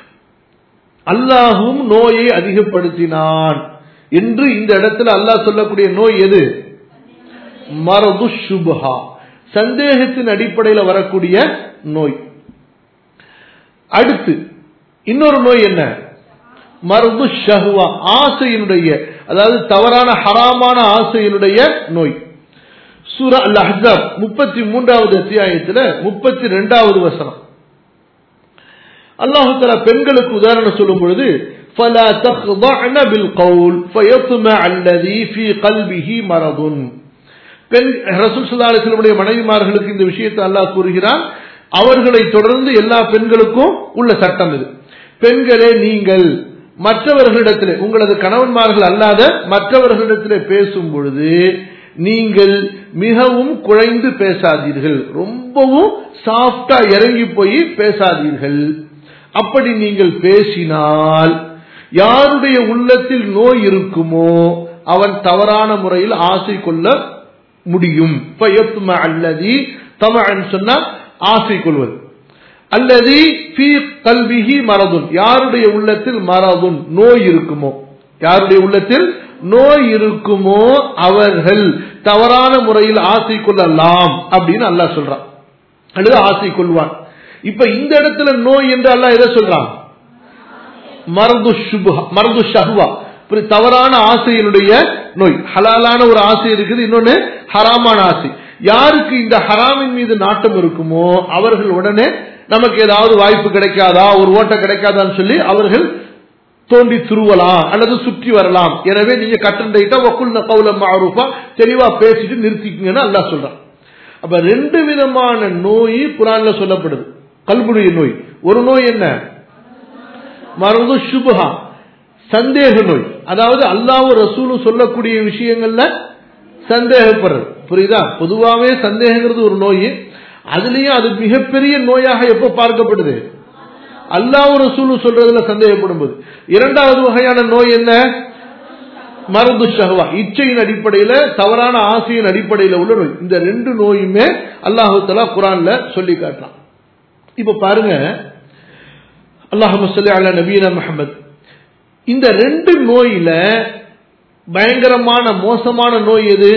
அல்லாஹும் நோயை அதிகப்படுத்தினான் என்று இந்த இடத்துல அல்லாஹ் சொல்லக்கூடிய நோய் எது மரது சுபஹா சந்தேகத்தின் அடிப்படையில் வரக்கூடிய நோய் அடுத்து இன்னொரு நோய் என்ன மரபு ஷஹுவா ஆசையினுடைய அதாவது தவறான ஹராமான ஆசையினுடைய நோய் சூரா அல் அஹாப் முப்பத்தி மூன்றாவது அத்தியாயத்தில் முப்பத்தி ரெண்டாவது வசனம் அல்லாஹு தலா பெண்களுக்கு உதாரணம் சொல்லும் பொழுது فلا تخضعن بالقول فيطمع الذي في قلبه مرض பெண் ரசூல் சல்லா அலிஸ்லமுடைய மனைவிமார்களுக்கு இந்த விஷயத்தை அல்லாஹ் கூறுகிறான் அவர்களை தொடர்ந்து எல்லா பெண்களுக்கும் உள்ள சட்டம் இது பெண்களே நீங்கள் மற்றவர்களிடத்திலே உங்களது கணவன்மார்கள் அல்லாத மற்றவர்களிடத்திலே பேசும் பொழுது நீங்கள் மிகவும் குழைந்து பேசாதீர்கள் ரொம்பவும் சாஃப்டா இறங்கி போய் பேசாதீர்கள் அப்படி நீங்கள் பேசினால் யாருடைய உள்ளத்தில் நோய் இருக்குமோ அவன் தவறான முறையில் ஆசை கொள்ள முடியும் அல்லதி தமன் சொன்னா ஆசை கொள்வது அல்லது பி கல்விஹி மரதுன் யாருடைய உள்ளத்தில் மரதுன் நோய் இருக்குமோ யாருடைய உள்ளத்தில் நோய் இருக்குமோ அவர்கள் தவறான முறையில் ஆசை கொள்ளலாம் அப்படின்னு அல்லாஹ் சொல்றான் அல்லது ஆசை கொள்வான் இப்ப இந்த இடத்துல நோய் என்று அல்லாஹ் எதை சொல்றான் மரது சுபுஹா மரது ஷஹ்வா புரி- தவறான ஆசையினுடைய நோய் ஹலாலான ஒரு ஆசை இருக்குது இன்னொன்னு ஹராமான ஆசை யாருக்கு இந்த ஹராமின் மீது நாட்டம் இருக்குமோ அவர்கள் உடனே நமக்கு ஏதாவது வாய்ப்பு கிடைக்காதா ஒரு ஓட்ட கிடைக்காதான்னு சொல்லி அவர்கள் தோண்டி துருவலாம் அல்லது சுற்றி வரலாம் எனவே நீங்க கட்டண்டைட்டா வக்குல் கவுல மாரூபா தெளிவா பேசிட்டு நிறுத்திக்கங்கன்னு அல்லாஹ் சொல்றான் அப்ப ரெண்டு விதமான நோய் குரான்ல சொல்லப்படுது கல்புடைய நோய் ஒரு நோய் என்ன மருந்து சுபஹா சந்தேக நோய் அதாவது அல்லாஹ்வும் ரசூலும் சொல்லக்கூடிய விஷயங்கள்ல சந்தேகப்படுறது புரியுதா பொதுவாகவே சந்தேகங்கிறது ஒரு நோய் அதுலயும் அது மிகப்பெரிய நோயாக எப்போ பார்க்கப்படுது அல்லாஹ் ரசூலும் சொல்றதுல சந்தேகப்படும் போது இரண்டாவது வகையான நோய் என்ன மருந்து ஷஹவா இச்சையின் அடிப்படையில தவறான ஆசையின் அடிப்படையில உள்ள நோய் இந்த ரெண்டு நோயுமே அல்லாஹு தலா குரான்ல சொல்லி காட்டலாம் இப்ப பாருங்க அல்லாஹு சொல்லி அல்லா நபீன முஹம்மது இந்த ரெண்டு நோயில பயங்கரமான மோசமான நோய் எது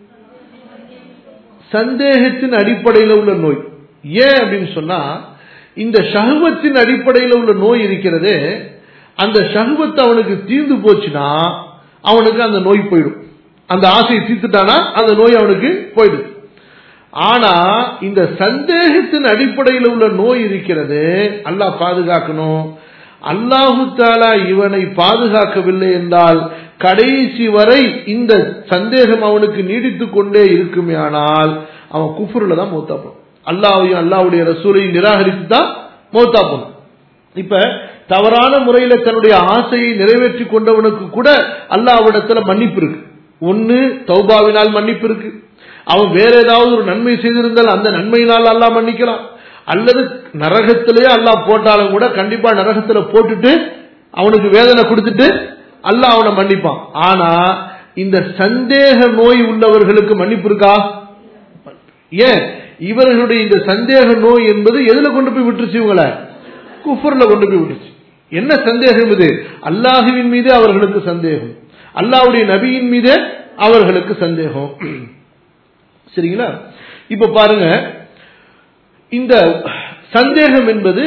சந்தேகத்தின் அடிப்படையில் உள்ள நோய் ஏன் அப்படின்னு சொன்னா இந்த ஷஹவத்தின் அடிப்படையில் உள்ள நோய் இருக்கிறதே அந்த ஷஹவத் அவனுக்கு தீர்ந்து போச்சுன்னா அவனுக்கு அந்த நோய் போயிடும் அந்த ஆசையை தீர்த்துட்டானா அந்த நோய் அவனுக்கு போயிடும் ஆனா இந்த சந்தேகத்தின் அடிப்படையில் உள்ள நோய் இருக்கிறது அல்லாஹ் பாதுகாக்கணும் அல்லாஹு தாலா இவனை பாதுகாக்கவில்லை என்றால் கடைசி வரை இந்த சந்தேகம் அவனுக்கு நீடித்துக் கொண்டே இருக்குமே ஆனால் அவன் குஃபுரில் தான் மௌத்தாப்பான் அல்லாவையும் அல்லாவுடைய ரசூலையும் நிராகரித்து தான் மௌத்தாப்பான் இப்ப தவறான முறையில தன்னுடைய ஆசையை நிறைவேற்றி கொண்டவனுக்கு கூட அல்லாவிடத்துல மன்னிப்பு இருக்கு ஒன்னு தௌபாவினால் மன்னிப்பு இருக்கு அவன் வேற ஏதாவது ஒரு நன்மை செய்திருந்தால் அந்த நன்மையினால் அல்லாஹ் மன்னிக்கலாம் அல்லது நரகத்திலேயே அல்லாஹ் போட்டாலும் கூட கண்டிப்பா நரகத்துல போட்டுட்டு அவனுக்கு வேதனை கொடுத்துட்டு அல்லாஹ் அவனை மன்னிப்பான் ஆனா இந்த சந்தேக நோய் உள்ளவர்களுக்கு மன்னிப்பு இருக்கா ஏன் இவர்களுடைய இந்த சந்தேக நோய் என்பது எதுல கொண்டு போய் விட்டுருச்சு இவங்களை குஃபர்ல கொண்டு போய் விட்டுருச்சு என்ன சந்தேகம் இது அல்லாஹுவின் மீது அவர்களுக்கு சந்தேகம் அல்லாஹ்வுடைய நபியின் மீது அவர்களுக்கு சந்தேகம் சரிங்களா இப்ப பாருங்க இந்த சந்தேகம் என்பது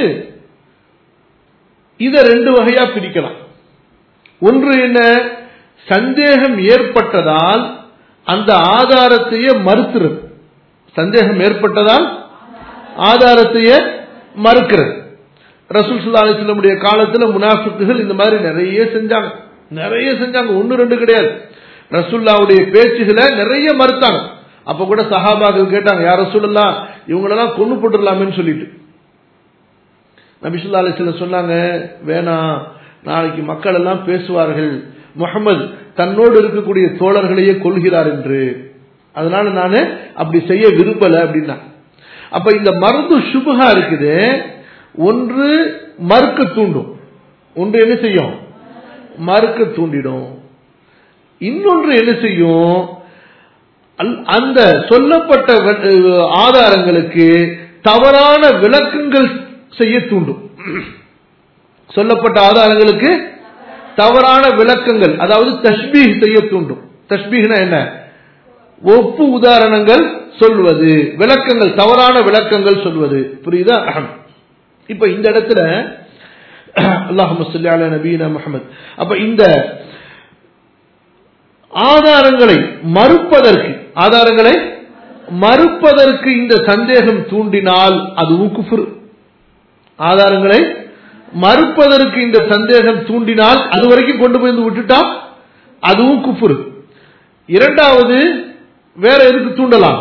இத ரெண்டு வகையா பிரிக்கலாம் ஒன்று என்ன சந்தேகம் ஏற்பட்டதால் அந்த ஆதாரத்தையே மறுக்கிறது சந்தேகம் ஏற்பட்டதால் ஆதாரத்தையே மறுக்கிறது ரசூல் சுல்லா அலிஸ்லமுடைய காலத்துல முனாஃபிக்குகள் இந்த மாதிரி நிறைய செஞ்சாங்க நிறைய செஞ்சாங்க ஒன்னு ரெண்டு கிடையாது ரசூல்லாவுடைய பேச்சுகளை நிறைய மறுத்தாங்க அப்ப கூட சஹாபாக்கள் கேட்டாங்க யார் ரசூலுல்லா இவங்களெல்லாம் கொண்டு போட்டுடலாமேன்னு சொல்லிட்டு நபிசுல்லா அலிஸ்லம் சொன்னாங்க வேணாம் நாளைக்கு மக்கள் எல்லாம் பேசுவார்கள் முகமது தன்னோடு இருக்கக்கூடிய தோழர்களையே கொள்கிறார் என்று அதனால நான் அப்படி செய்ய விரும்பல அப்படின்னா அப்ப இந்த மருந்து சுபகா இருக்குது ஒன்று மறுக்க தூண்டும் ஒன்று என்ன செய்யும் மறுக்க தூண்டிடும் இன்னொன்று என்ன செய்யும் அல்- அந்த சொல்லப்பட்ட வ- ஆதாரங்களுக்கு தவறான விளக்கங்கள் செய்ய தூண்டும் சொல்லப்பட்ட ஆதாரங்களுக்கு தவறான விளக்கங்கள் அதாவது தஷ்பீஹ் செய்ய தூண்டும் தஷ்பீஹ்னா என்ன ஒப்பு உதாரணங்கள் சொல்வது விளக்கங்கள் தவறான விளக்கங்கள் சொல்வது புரியுதா இப்ப இந்த இடத்துல அல்லாஹு சொல்லி அலா நபீன முஹம்மது அப்ப இந்த ஆதாரங்களை மறுப்பதற்கு ஆதாரங்களை மறுப்பதற்கு இந்த சந்தேகம் தூண்டினால் அதுவும் குஃபுர் ஆதாரங்களை மறுப்பதற்கு இந்த சந்தேகம் தூண்டினால் அது வரைக்கும் கொண்டு போய் வந்து விட்டுட்டா அதுவும் குஃபுர் இரண்டாவது வேற எதுக்கு தூண்டலாம்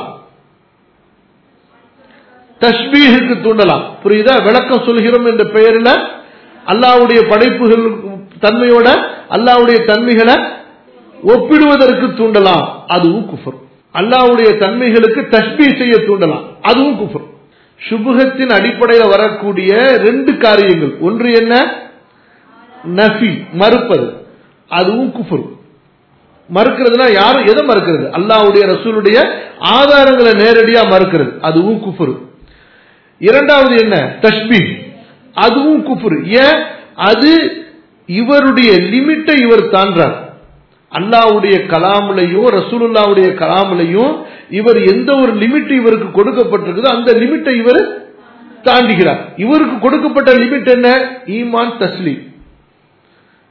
தஷ்பீஹுக்கு தூண்டலாம் புரியுதா விளக்கம் சொல்கிறோம் என்ற பெயரில் அல்லாவுடைய படைப்புகள் தன்மையோட அல்லாவுடைய தன்மைகளை ஒப்பிடுவதற்கு தூண்டலாம் அதுவும் குஃபர் அல்லாவுடைய தன்மைகளுக்கு தஷ்பீ செய்ய தூண்டலாம் அதுவும் குஃபர் சுபுகத்தின் அடிப்படையில் வரக்கூடிய ரெண்டு காரியங்கள் ஒன்று என்ன நஃபி மறுப்பது அதுவும் குஃபர் மறுக்கிறதுனா யாரும் எதை மறுக்கிறது அல்லாவுடைய ரசூலுடைய ஆதாரங்களை நேரடியா மறுக்கிறது அதுவும் குஃபர் இரண்டாவது என்ன தஷ்பி அதுவும் குஃபுர் ஏன் அது இவருடைய லிமிட்டை இவர் தாண்டார் அல்லாவுடைய கலாமுலையும் ரசூலுல்லாவுடைய கலாமுலையும் இவர் எந்த ஒரு லிமிட் இவருக்கு கொடுக்கப்பட்டிருக்குதோ அந்த லிமிட்டை இவர் தாண்டுகிறார் இவருக்கு கொடுக்கப்பட்ட லிமிட் என்ன ஈமான் தஸ்லீம்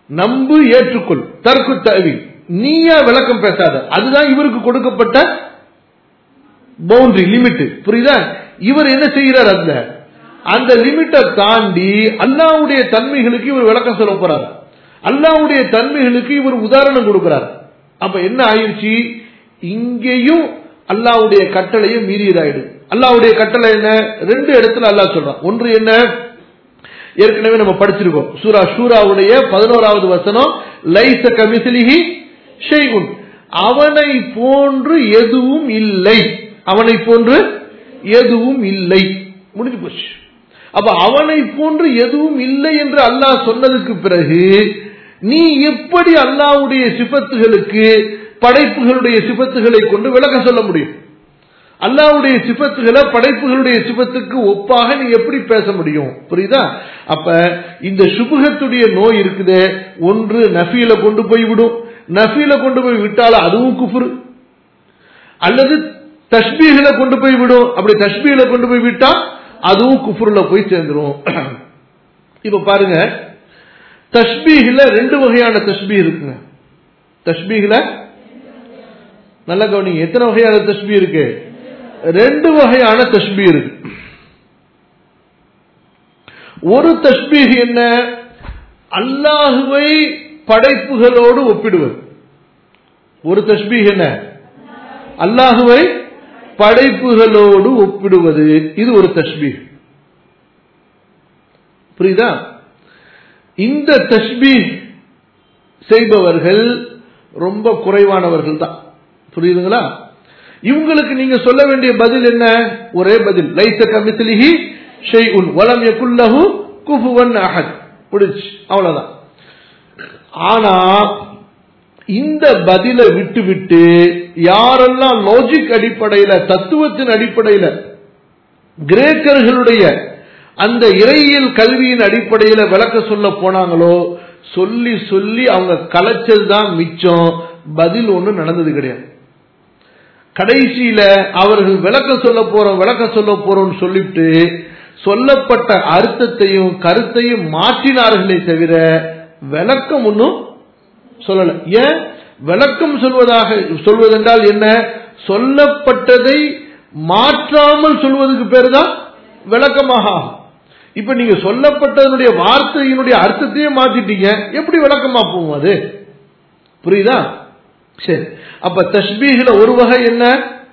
நம்பு ஏற்றுக்கொள் தற்கு தவி நீயா விளக்கம் பேசாத அதுதான் இவருக்கு கொடுக்கப்பட்ட பவுண்டரி லிமிட் புரியுதா இவர் என்ன செய்கிறார் அதுல அந்த லிமிட்டை தாண்டி அல்லாவுடைய தன்மைகளுக்கு இவர் விளக்கம் சொல்ல போறார் அல்லாவுடைய தன்மைகளுக்கு இவர் உதாரணம் கொடுக்கிறார் அப்ப என்ன ஆயிடுச்சு இங்கேயும் அல்லாவுடைய கட்டளையும் மீறியதாயிடும் அல்லாவுடைய கட்டளை என்ன ரெண்டு இடத்துல அல்லாஹ் சொல்றான் ஒன்று என்ன ஏற்கனவே நம்ம படிச்சிருக்கோம் சூரா ஷூராவுடைய பதினோராவது வசனம் லைச கமிசிலிஹி ஷெய்குன் அவனை போன்று எதுவும் இல்லை அவனை போன்று எதுவும் இல்லை முடிஞ்சு போச்சு அப்ப அவனை போன்று எதுவும் இல்லை என்று அல்லாஹ் சொன்னதுக்கு பிறகு நீ எப்படி அல்லாவுடைய சிபத்துகளுக்கு படைப்புகளுடைய சிபத்துகளை கொண்டு விளக்கம் சொல்ல முடியும் அல்லாவுடைய சிபத்துகளை படைப்புகளுடைய சிபத்துக்கு ஒப்பாக நீ எப்படி பேச முடியும் புரியுதா அப்ப இந்த சுபுகத்துடைய நோய் இருக்குது ஒன்று நஃபீல கொண்டு போய் விடும் நஃபீல கொண்டு போய் விட்டால அதுவும் குஃபுரு அல்லது தஷ்பீகளை கொண்டு போய் விடும் அப்படி தஷ்பீகளை கொண்டு போய் விட்டா அதுவும் குஃபுருல போய் சேர்ந்துரும் இப்ப பாருங்க தஷ்பீஹில ரெண்டு வகையான தஷ்பீ இருக்குங்க தஷ்பீஹில நல்ல கவனிங்க எத்தனை வகையான தஷ்பீ இருக்கு ரெண்டு வகையான தஷ்பீ இருக்கு ஒரு தஷ்பீக் என்ன அல்லாஹுவை படைப்புகளோடு ஒப்பிடுவது ஒரு தஷ்பீக் என்ன அல்லாஹுவை படைப்புகளோடு ஒப்பிடுவது இது ஒரு தஷ்பீக் புரியுதா இந்த தஷ்பீக் செய்பவர்கள் ரொம்ப குறைவானவர்கள் தான் புரியுதுங்களா இவங்களுக்கு நீங்க சொல்ல வேண்டிய பதில் என்ன ஒரே பதில் லைச கமித்லிஹி ஷைஉன் வலம் யகுல்லஹு குஃபுவன் அஹத் முடிச்சு அவ்வளவுதான் ஆனா இந்த பதிலை விட்டு விட்டு யாரெல்லாம் லாஜிக் அடிப்படையில தத்துவத்தின் அடிப்படையில கிரேக்கர்களுடைய அந்த இறையியல் கல்வியின் அடிப்படையில விளக்க சொல்ல போனாங்களோ சொல்லி சொல்லி அவங்க கலைச்சது தான் மிச்சம் பதில் ஒண்ணு நடந்தது கிடையாது கடைசியில அவர்கள் விளக்க சொல்ல போறோம் விளக்க சொல்ல போறோம்னு சொல்லிட்டு சொல்லப்பட்ட அர்த்தத்தையும் கருத்தையும் மாற்றினார்களே தவிர விளக்கம் ஒன்றும் சொல்லல ஏன் விளக்கம் சொல்வதாக சொல்வதென்றால் என்ன சொல்லப்பட்டதை மாற்றாமல் சொல்வதற்கு பேர் தான் விளக்கமாக ஆகும் இப்ப நீங்க சொல்லப்பட்டதனுடைய வார்த்தையினுடைய அர்த்தத்தையே மாத்திட்டீங்க எப்படி விளக்கமா போகும் அது புரியுதா சரி அப்ப தஷ்பீகில ஒரு வகை என்ன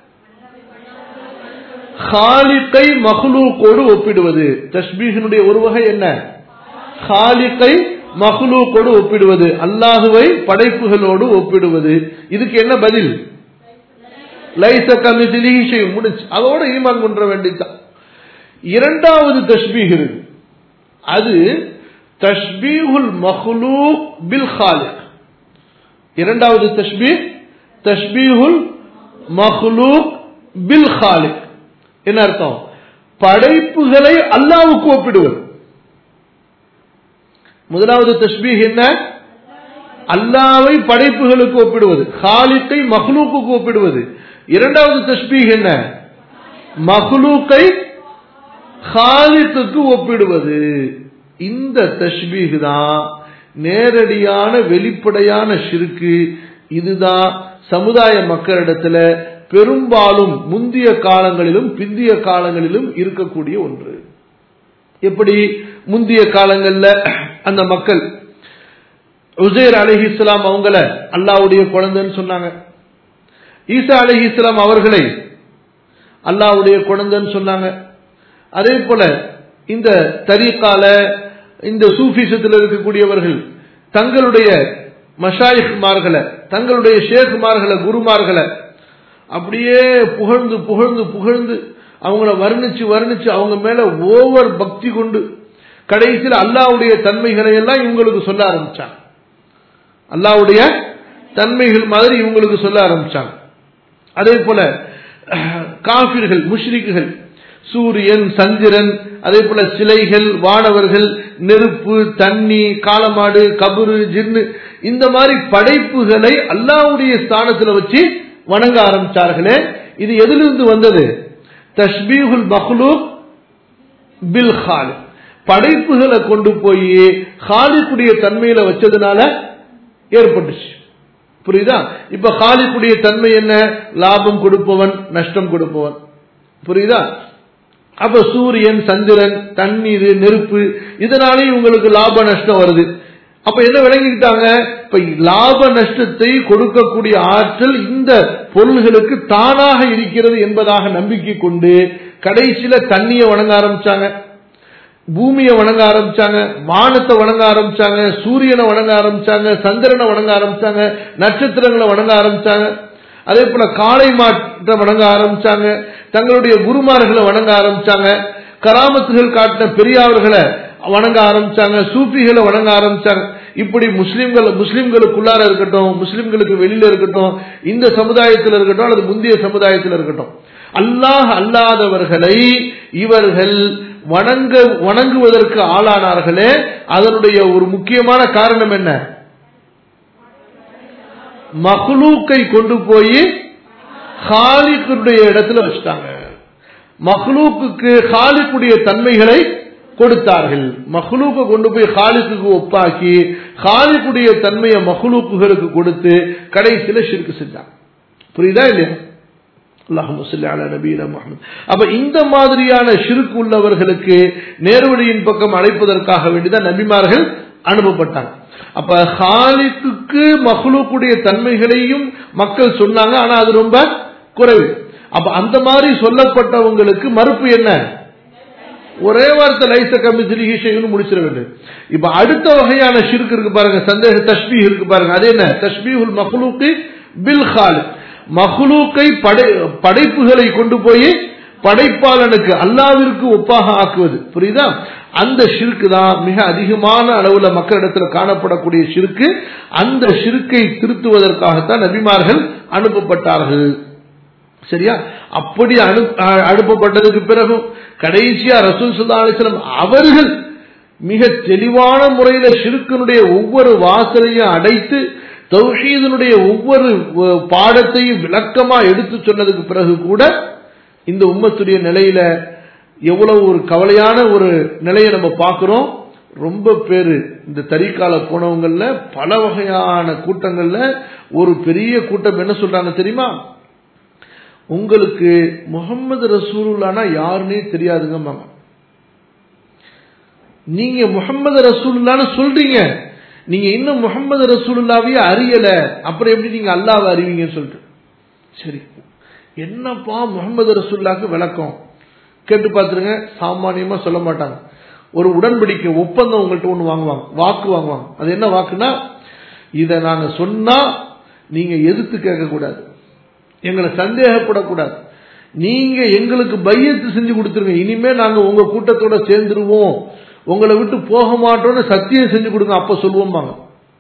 ஹாலிக்கை மஹ்லூக்கோடு ஒப்பிடுவது தஷ்பீகினுடைய ஒரு வகை என்ன ஹாலிக்கை மஹ்லூக்கோடு ஒப்பிடுவது அல்லாஹுவை படைப்புகளோடு ஒப்பிடுவது இதுக்கு என்ன பதில் லைச கமிதிலிஹி முடிச்சு அதோட ஈமான் கொன்ற வேண்டியதுதான் இரண்டாவது தஷ்பீக் இருக்கு அது தஷ்பீஹுல் மஹ்லூக் பில் ஹாலிக் இரண்டாவது தஷ்பீக் தஷ்பீஹுல் மஹ்லூக் பில் ஹாலிக் என்ன அர்த்தம் படைப்புகளை அல்லாவுக்கு ஒப்பிடுவது முதலாவது தஷ்பீக் என்ன அல்லாவை படைப்புகளுக்கு ஒப்பிடுவது ஹாலிக்கை மஹ்லூக்கு ஒப்பிடுவது இரண்டாவது தஷ்பீக் என்ன மஹ்லூக்கை ஹாலித்துக்கு ஒப்பிடுவது இந்த தஷ்பீக் தான் நேரடியான வெளிப்படையான ஷிருக்கு இதுதான் சமுதாய மக்களிடத்துல பெரும்பாலும் முந்திய காலங்களிலும் பிந்திய காலங்களிலும் இருக்கக்கூடிய ஒன்று எப்படி முந்திய காலங்கள்ல அந்த மக்கள் உசேர் அலஹி இஸ்லாம் அவங்கள அல்லாவுடைய குழந்தைன்னு சொன்னாங்க ஈசா அலஹி இஸ்லாம் அவர்களை அல்லாவுடைய குழந்தைன்னு சொன்னாங்க அதே போல இந்த தரீக்கால இந்த சூஃபிசத்தில் இருக்கக்கூடியவர்கள் தங்களுடைய மஷாயிக்மார்களை தங்களுடைய ஷேக்குமார்களை குருமார்களை அப்படியே புகழ்ந்து புகழ்ந்து புகழ்ந்து அவங்கள வர்ணிச்சு வர்ணிச்சு அவங்க மேல ஓவர் பக்தி கொண்டு கடைசியில் அல்லாவுடைய தன்மைகளை எல்லாம் இவங்களுக்கு சொல்ல ஆரம்பிச்சாங்க அல்லாவுடைய தன்மைகள் மாதிரி இவங்களுக்கு சொல்ல ஆரம்பிச்சாங்க அதே போல காபிர்கள் முஷ்ரிக்குகள் சூரியன் சந்திரன் அதே போல சிலைகள் வானவர்கள் நெருப்பு தண்ணி காலமாடு கபுரு ஜின்னு இந்த மாதிரி படைப்புகளை அல்லாவுடைய ஸ்தானத்துல வச்சு வணங்க ஆரம்பிச்சார்களே இது எதிலிருந்து வந்தது தஷ்பீஹுல் மஹ்லூக் பில் ஹால் படைப்புகளை கொண்டு போய் ஹாலிக்குடைய தன்மையில வச்சதுனால ஏற்பட்டுச்சு புரியுதா இப்ப ஹாலிக்குடைய தன்மை என்ன லாபம் கொடுப்பவன் நஷ்டம் கொடுப்பவன் புரியுதா அப்ப சூரியன் சந்திரன் தண்ணீர் நெருப்பு இதனாலே உங்களுக்கு லாப நஷ்டம் வருது அப்ப என்ன விளங்கிக்கிட்டாங்க இப்ப லாப நஷ்டத்தை கொடுக்கக்கூடிய ஆற்றல் இந்த பொருள்களுக்கு தானாக இருக்கிறது என்பதாக நம்பிக்கை கொண்டு கடைசியில தண்ணியை வணங்க ஆரம்பிச்சாங்க பூமியை வணங்க ஆரம்பிச்சாங்க வானத்தை வணங்க ஆரம்பிச்சாங்க சூரியனை வணங்க ஆரம்பிச்சாங்க சந்திரனை வணங்க ஆரம்பிச்சாங்க நட்சத்திரங்களை வணங்க ஆரம்பிச்சாங்க அதே போல காளை மாட்டை வணங்க ஆரம்பிச்சாங்க தங்களுடைய குருமார்களை வணங்க ஆரம்பிச்சாங்க கராமத்துகள் காட்டின பெரியாவர்களை வணங்க ஆரம்பிச்சாங்க சூஃபிகளை வணங்க ஆரம்பிச்சாங்க இப்படி முஸ்லிம்கள் முஸ்லிம்களுக்குள்ளார இருக்கட்டும் முஸ்லிம்களுக்கு வெளியில இருக்கட்டும் இந்த சமுதாயத்தில் இருக்கட்டும் அல்லது முந்தைய சமுதாயத்தில் இருக்கட்டும் அல்லாஹ் அல்லாதவர்களை இவர்கள் வணங்க வணங்குவதற்கு ஆளானார்களே அதனுடைய ஒரு முக்கியமான காரணம் என்ன மஹ்லூக்கை கொண்டு போய் ஹாலிக்குடைய இடத்துல வச்சுட்டாங்க மஹ்லூக்கு ஹாலிக்குடைய தன்மைகளை கொடுத்தார்கள் மஹ்லூக்க கொண்டு போய் ஹாலிக்கு ஒப்பாக்கி ஹாலிக்குடைய தன்மையை மஹ்லூக்குகளுக்கு கொடுத்து கடைசியில ஷிர்கு செஞ்சாங்க புரியுதா இல்லையா அப்ப இந்த மாதிரியான ஷிருக்கு உள்ளவர்களுக்கு நேர்வழியின் பக்கம் அழைப்பதற்காக வேண்டிதான் நபிமார்கள் அனுப்பப்பட்டாங்க அப்ப ஹாலிக்கு மஹ்லூக்குடைய தன்மைகளையும் மக்கள் சொன்னாங்க ஆனா அது ரொம்ப குறைவு அப்ப அந்த மாதிரி சொல்லப்பட்டவங்களுக்கு மறுப்பு என்ன ஒரே வார்த்தை லைச கமிசிலிஹி ஷெய்னு முடிச்சிட வேண்டும் இப்ப அடுத்த வகையான ஷிர்க் இருக்கு பாருங்க சந்தேக தஷ்பீ இருக்கு பாருங்க அது என்ன தஷ்பீஹுல் மஹ்லூக்கு பில் ஹாலிக் மஹ்லூக்கை படை படைப்புகளை கொண்டு போய் படைப்பாளனுக்கு அல்லாவிற்கு ஒப்பாக ஆக்குவது புரியுதா அந்த ஷிருக்கு தான் மிக அதிகமான அளவுல மக்களிடத்துல காணப்படக்கூடிய ஷிருக்கு அந்த ஷிருக்கை திருத்துவதற்காகத்தான் நபிமார்கள் அனுப்பப்பட்டார்கள் சரியா அப்படி அனு அனுப்பப்பட்டதுக்கு பிறகும் கடைசியா ரசூல் சுல்லா அலிஸ்லாம் அவர்கள் மிக தெளிவான முறையில ஷிருக்கனுடைய ஒவ்வொரு வாசலையும் அடைத்து தௌஷீதனுடைய ஒவ்வொரு பாடத்தையும் விளக்கமா எடுத்து சொன்னதுக்கு பிறகு கூட இந்த உம்மத்துடைய நிலையில எவ்வளவு ஒரு கவலையான ஒரு நிலையை நம்ம பார்க்கிறோம் ரொம்ப பேரு இந்த தறிக்கால போனவங்கள்ல பல வகையான கூட்டங்கள்ல ஒரு பெரிய கூட்டம் என்ன சொல்றாங்க தெரியுமா உங்களுக்கு முகமது ரசூலுல்லானா யாருன்னே தெரியாதுங்க மாமா நீங்க முகமது ரசூலுல்லான்னு சொல்றீங்க நீங்க இன்னும் முகமது ரசூலுல்லாவையே அறியல அப்புறம் எப்படி நீங்க அல்லாவை அறிவீங்கன்னு சொல்லிட்டு சரி என்னப்பா முகமது ரசூல்லாக்கு விளக்கம் கேட்டு பார்த்துருங்க சாமானியமா சொல்ல மாட்டாங்க ஒரு உடன்படிக்கை ஒப்பந்தம் உங்கள்கிட்ட ஒன்று வாங்குவாங்க வாக்கு வாங்குவாங்க அது என்ன வாக்குனா இதை நாங்க சொன்னா நீங்க எதிர்த்து கேட்கக்கூடாது எங்களை சந்தேகப்படக்கூடாது நீங்க எங்களுக்கு பையத்து செஞ்சு கொடுத்துருங்க இனிமே நாங்க உங்க கூட்டத்தோட சேர்ந்துருவோம் உங்களை விட்டு போக மாட்டோம்னு சத்தியம் செஞ்சு கொடுங்க அப்ப சொல்லுவோம்பாங்க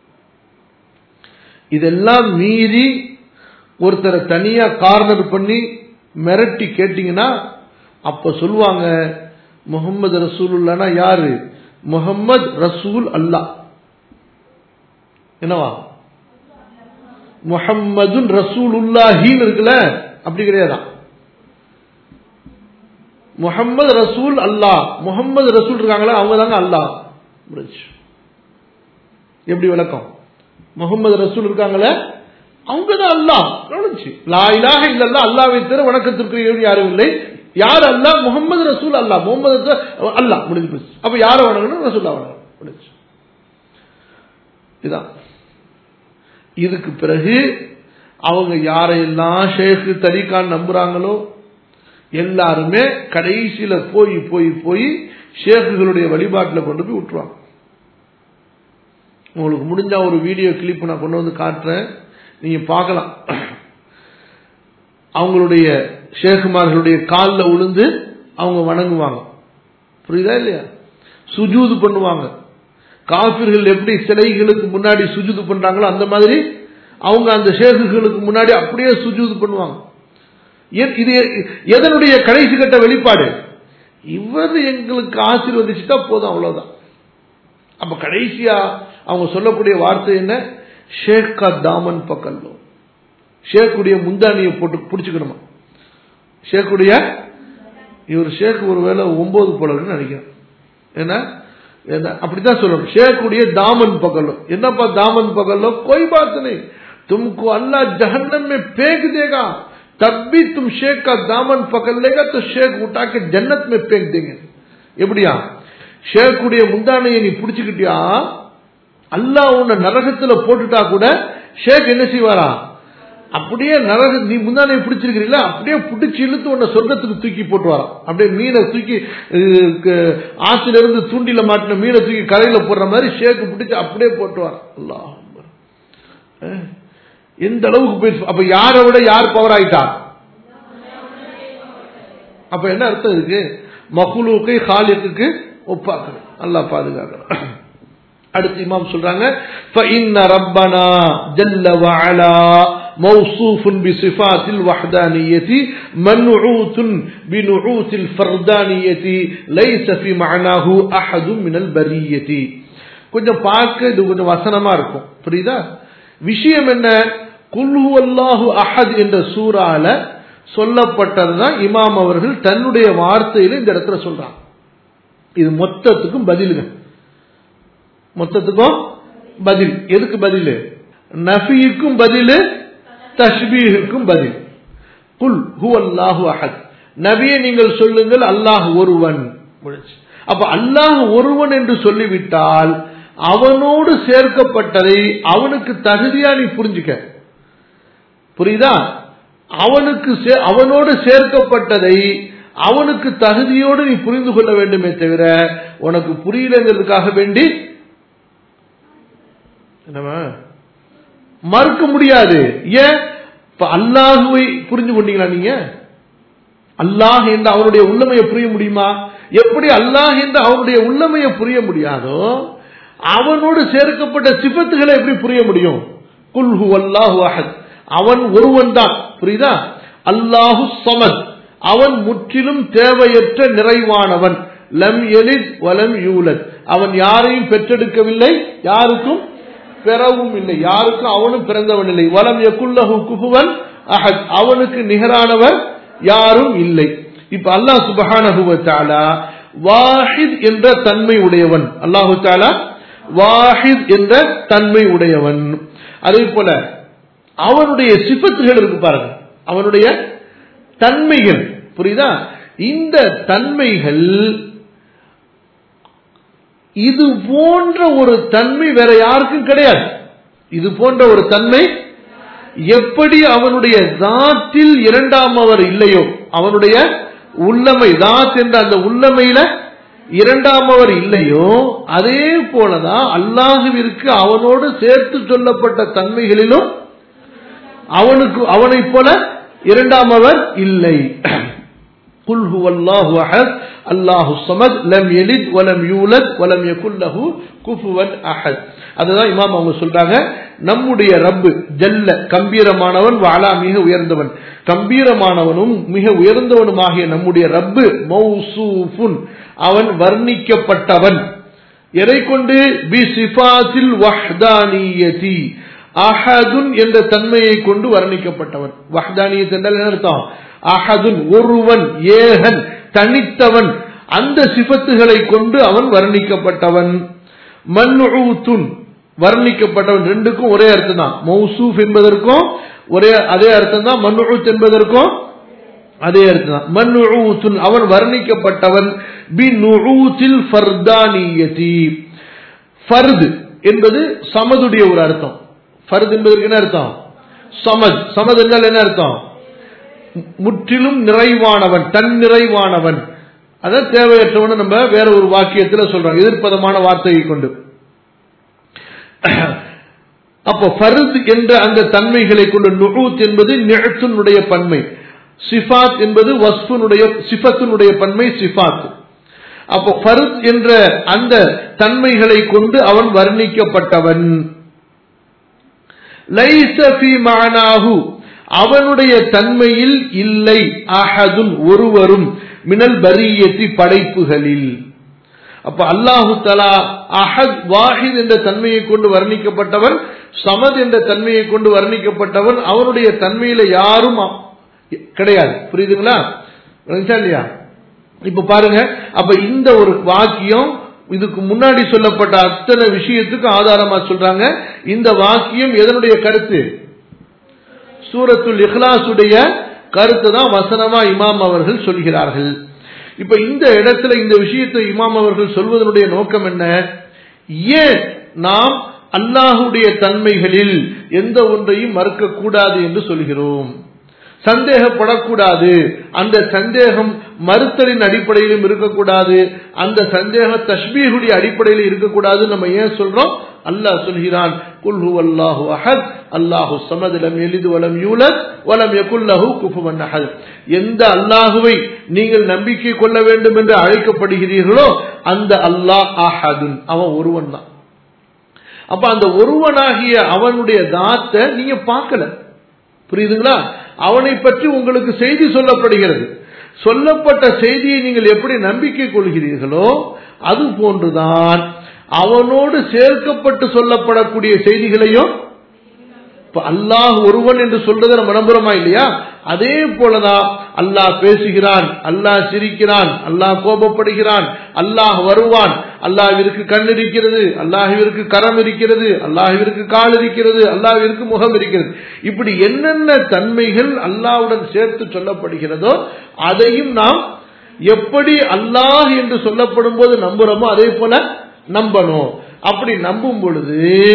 இதெல்லாம் மீறி ஒருத்தரை தனியா கார்னர் பண்ணி மிரட்டி கேட்டீங்கன்னா அப்ப சொல்லுவாங்க முகமது ரசூலுல்லானா யாரு முகமது ரசூல் அல்லா என்னவா முகம்மதுன் ரசூலுல்லாஹின்னு இருக்குல்ல அப்படி கிடையாதான் முகம்மது ரசூல் அல்லா முகம்மது ரசூல் இருக்காங்களா அவங்க தாங்க அல்லா எப்படி விளக்கம் முகமது ரசூல் இருக்காங்களே அவங்க தான் அல்லா லாயிலாக இல்லல்லா அல்லாவை தவிர வணக்கத்திற்கு யாரும் இல்லை யார் அல்லா முகமது ரசூல் அல்லா முகமது அல்லா முடிஞ்சு போச்சு அப்ப யாரை வணங்கணும் ரசூல்லா வணங்கணும் முடிஞ்சு இதான் இதுக்கு பிறகு அவங்க யாரையெல்லாம் ஷேக்கு தரிகான் நம்புறாங்களோ எல்லாருமே கடைசியில போய் போய் போய் ஷேக்குகளுடைய வழிபாட்டில் கொண்டு போய் விட்டுருவாங்க உங்களுக்கு முடிஞ்சா ஒரு வீடியோ கிளிப் நான் கொண்டு வந்து காட்டுறேன் நீங்க பார்க்கலாம் அவங்களுடைய ஷேகுமார்களுடைய காலில் விழுந்து அவங்க வணங்குவாங்க புரியுதா இல்லையா சுஜூது பண்ணுவாங்க காபிர்கள் எப்படி சிலைகளுக்கு முன்னாடி சுஜூது பண்றாங்களோ அந்த மாதிரி அவங்க அந்த ஷேகுகளுக்கு முன்னாடி அப்படியே சுஜூது பண்ணுவாங்க இது எதனுடைய கடைசி கட்ட வெளிப்பாடு இவர் எங்களுக்கு ஆசீர்வதிச்சுட்டா போதும் அவ்வளவுதான் அப்ப கடைசியா அவங்க சொல்லக்கூடிய வார்த்தை என்ன ஷேக்கா தாமன் பக்கல்லோ ஷேக்குடைய முந்தானியை போட்டு பிடிச்சுக்கணுமா ஷேக்குடைய இவர் ஷேக் ஒருவேளை ஒன்பது போல நினைக்கிறேன் என்ன என்ன அப்படித்தான் சொல்லணும் ஷேக்குடைய दामन पकड़ लो என்னப்பா दामन पकड़ लो कोई बात नहीं तुमको अल्लाह जहन्नम में फेंक देगा तब भी तुम शेख का दामन पकड़ लेगा तो शेख उठा के जन्नत में फेंक देंगे எப்படியா ஷேக்குடைய முந்தானையை நீ பிடிச்சுக்கிட்டியா அல்லாஹ் உன்னை நரகத்துல போட்டுட்டா கூட ஷேக் என்ன செய்வாரா அப்படியே நரக நீ முந்தானை பிடிச்சிருக்கிறீங்களா அப்படியே பிடிச்சி இழுத்து உன்னை சொர்க்கத்துக்கு தூக்கி போட்டு வரான் அப்படியே மீனை தூக்கி அஹ், க- ஆத்துல இருந்து தூண்டில மாட்டின மீனை தூக்கி கரையில போடுற மாதிரி ஷேக்கு பிடிச்சி அப்படியே போட்டு வரான் அல்லாஹ் அக்பர். அஹ், எந்த அளவுக்கு போய் அப்ப யாரை விட யார் பவர் ஆயிட்டா அப்ப என்ன அர்த்தம் இருக்கு மகுலூக்கை ஹாலிக்கு ஒப்பாக்கணும் அல்லாஹ் பாதுகாக்கணும் அடுத்து இமாம் சொல்றாங்க فإن ربنا جل وعلا موصوف بصفات الوحدانية منعوت بنعوت الفردانية ليس في معناه أحد من البرية கொஞ்சம் பார்க்க இது கொஞ்சம் வசனமா இருக்கும் புரியுதா விஷயம் என்ன குல்ஹு அல்லாஹு அஹத் என்ற சூறால சொல்லப்பட்டதுதான் இமாம் அவர்கள் தன்னுடைய வார்த்தையில இந்த இடத்துல சொல்றாங்க இது மொத்தத்துக்கும் பதிலுங்க மொத்தத்துக்கும் பதில் எதுக்கு பதில் நஃபியுக்கும் பதில் தஷ்பீஹுக்கும் பதில் குல் ஹு அல்லாஹு அஹத் நபியை நீங்கள் சொல்லுங்கள் அல்லாஹ் ஒருவன் முடிஞ்சுச்சு. அப்ப அல்லாஹ் ஒருவன் என்று சொல்லிவிட்டால் அவனோடு சேர்க்கப்பட்டதை அவனுக்கு தகுதியா நீ புரிஞ்சுக்க புரியுதா அவனுக்கு சே- அவனோடு சேர்க்கப்பட்டதை அவனுக்கு தகுதியோடு நீ புரிந்து கொள்ள வேண்டுமே தவிர உனக்கு புரியலங்கிறதுக்காக வேண்டி என்னவா மறுக்க முடியாது ஏன் இப்ப அல்லாஹுவை புரிஞ்சு கொண்டீங்களா நீங்க அல்லாஹ் என்ற அவனுடைய உள்ளமையை புரிய முடியுமா எப்படி அல்லாஹ் என்ற அவனுடைய உள்ளமையை புரிய முடியாதோ அவனோடு சேர்க்கப்பட்ட சிபத்துகளை எப்படி புரிய முடியும் குல்ஹு அல்லாஹு அஹத் அவன் ஒருவன் தான் புரியுதா அல்லாஹு சமத் அவன் முற்றிலும் தேவையற்ற நிறைவானவன் லம் எலித் வலம் யூலத் அவன் யாரையும் பெற்றெடுக்கவில்லை யாருக்கும் பெறவும் இல்லை யாருக்கும் அவனும் பிறந்தவன் இல்லை வலம் யகுல்லஹு குஃபுவன் அஹத் அவனுக்கு நிகரானவர் யாரும் இல்லை இப்ப அல்லாஹ் சுபஹானஹு வ தஆலா வாஹித் என்ற தன்மை உடையவன் அல்லாஹு தஆலா வாஹித் என்ற தன்மை உடையவன் அதே போல அவனுடைய சிபத்துகள் இருக்கு பாருங்க அவனுடைய தன்மைகள் புரியுதா இந்த தன்மைகள் இது போன்ற ஒரு தன்மை வேற யாருக்கும் கிடையாது இது போன்ற ஒரு தன்மை எப்படி அவனுடைய தாத்தில் இரண்டாம் அவர் இல்லையோ அவனுடைய உள்ளமை தாத் என்ற அந்த உள்ளமையில இரண்டாம் அவர் இல்லையோ அதே போலதான் அல்லாஹுவிற்கு அவனோடு சேர்த்து சொல்லப்பட்ட தன்மைகளிலும் அவனுக்கு அவனைப் போல இரண்டாம் அவர் இல்லை قل هو الله احد الله الصمد لم يلد ولم يولد ولم يكن له كفوا احد அதுதான் இமாம் அவங்க சொல்றாங்க நம்முடைய ரப்பு ஜல்ல கம்பீரமானவன் வாலா மிக உயர்ந்தவன் கம்பீரமானவனும் மிக உயர்ந்தவனுமாகிய நம்முடைய ரப்பு மௌசூஃபுன் அவன் வர்ணிக்கப்பட்டவன் எதை கொண்டு பி சிஃபாத்தில் வஹ்தானியதி அஹதுன் என்ற தன்மையை கொண்டு வர்ணிக்கப்பட்டவன் வஹ்தானியத் என்றால் என்ன அர்த்தம் அஹதுன் ஒருவன் ஏகன் தனித்தவன் அந்த சிபத்துகளை கொண்டு அவன் வர்ணிக்கப்பட்டவன் மன்ஊத்துன் வர்ணிக்கப்பட்டவன் ரெண்டுக்கும் ஒரே அர்த்தம் தான் மௌசூப் என்பதற்கும் ஒரே அதே அர்த்தம் தான் மன்ஊத் என்பதற்கும் அதே அர்த்தம் தான் மன்ஊத்துன் அவன் வர்ணிக்கப்பட்டவன் பி நுஊத்தில் ஃபர்தானியதி ஃபர்து என்பது சமதுடைய ஒரு அர்த்தம் ஃபர்து என்பதற்கு என்ன அர்த்தம் சமத் சமத் என்றால் என்ன அர்த்தம் முற்றிலும் நிறைவானவன் தன் நிறைவானவன் அதான் தேவையற்றவன் நம்ம வேற ஒரு வாக்கியத்துல சொல்றோம் எதிர்ப்பதமான வார்த்தையை கொண்டு அப்போ ஃபர்த் என்ற அந்த தன்மைகளை கொண்டு நுகூத் என்பது நிழத்தினுடைய பன்மை சிஃபாத் என்பது வஸ்புனுடைய சிஃபத்தினுடைய பன்மை சிஃபாத் அப்போ ஃபர்த் என்ற அந்த தன்மைகளை கொண்டு அவன் வர்ணிக்கப்பட்டவன் லைஸ ஃபீ மஅனாஹு அவனுடைய தன்மையில் இல்லை அஹதுன் ஒருவரும் மினல் பரியத்தி படைப்புகளில் அப்ப அல்லாஹு தலா அஹத் வாஹித் என்ற தன்மையை கொண்டு வர்ணிக்கப்பட்டவன் சமத் என்ற தன்மையை கொண்டு வர்ணிக்கப்பட்டவன் அவனுடைய தன்மையில யாரும் அ- கிடையாது புரியுதுங்களா விளங்குச்சா இல்லையா இப்ப பாருங்க அப்ப இந்த ஒரு வாக்கியம் இதுக்கு முன்னாடி சொல்லப்பட்ட அத்தனை விஷயத்துக்கு ஆதாரமா சொல்றாங்க இந்த வாக்கியம் எதனுடைய கருத்து சூரத்துல் இஹ்லாசுடைய கருத்து தான் வசனமா இமாம் அவர்கள் சொல்கிறார்கள் இப்ப இந்த இடத்துல இந்த விஷயத்தை இமாம் அவர்கள் சொல்வதனுடைய நோக்கம் என்ன ஏன் நாம் அல்லாஹுடைய தன்மைகளில் எந்த ஒன்றையும் மறுக்க கூடாது என்று சொல்கிறோம் சந்தேகப்படக்கூடாது அந்த சந்தேகம் மறுத்தலின் அடிப்படையிலும் இருக்கக்கூடாது அந்த சந்தேக தஷ்பீகுடைய அடிப்படையில் இருக்கக்கூடாது நம்ம ஏன் சொல்றோம் அல்லாஹ் சொல்கிறான் குல்ஹு அல்லாஹு அஹத் அல்லாஹு சமதிலம் எளிது வலம் யூலத் வலம் யகுல்லஹு குஃபுவன் அஹத் எந்த அல்லாஹுவை நீங்கள் நம்பிக்கை கொள்ள வேண்டும் என்று அழைக்கப்படுகிறீர்களோ அந்த அல்லாஹ் அஹதுன் அவன் ஒருவன் தான் அப்ப அந்த ஒருவனாகிய அவனுடைய தாத்தை நீங்க பார்க்கல புரியுதுங்களா அவனை பற்றி உங்களுக்கு செய்தி சொல்லப்படுகிறது சொல்லப்பட்ட செய்தியை நீங்கள் எப்படி நம்பிக்கை கொள்கிறீர்களோ அது போன்றுதான் அவனோடு சேர்க்கப்பட்டு சொல்லப்படக்கூடிய செய்திகளையும் இப்ப அல்லாஹ் ஒருவன் என்று சொல்றதை நம்ம நம்புறோமா இல்லையா அதே போலதான் அல்லாஹ் பேசுகிறான் அல்லாஹ் சிரிக்கிறான் அல்லாஹ் கோபப்படுகிறான் அல்லாஹ் வருவான் அல்லாஹிற்கு கண் இருக்கிறது அல்லாஹிற்கு கரம் இருக்கிறது அல்லாஹிற்கு கால் இருக்கிறது அல்லாஹிற்கு முகம் இருக்கிறது இப்படி என்னென்ன தன்மைகள் அல்லாவுடன் சேர்த்து சொல்லப்படுகிறதோ அதையும் நாம் எப்படி அல்லாஹ் என்று சொல்லப்படும் போது நம்புறோமோ அதே போல நம்பணும் அப்படி நம்பும் பொழுது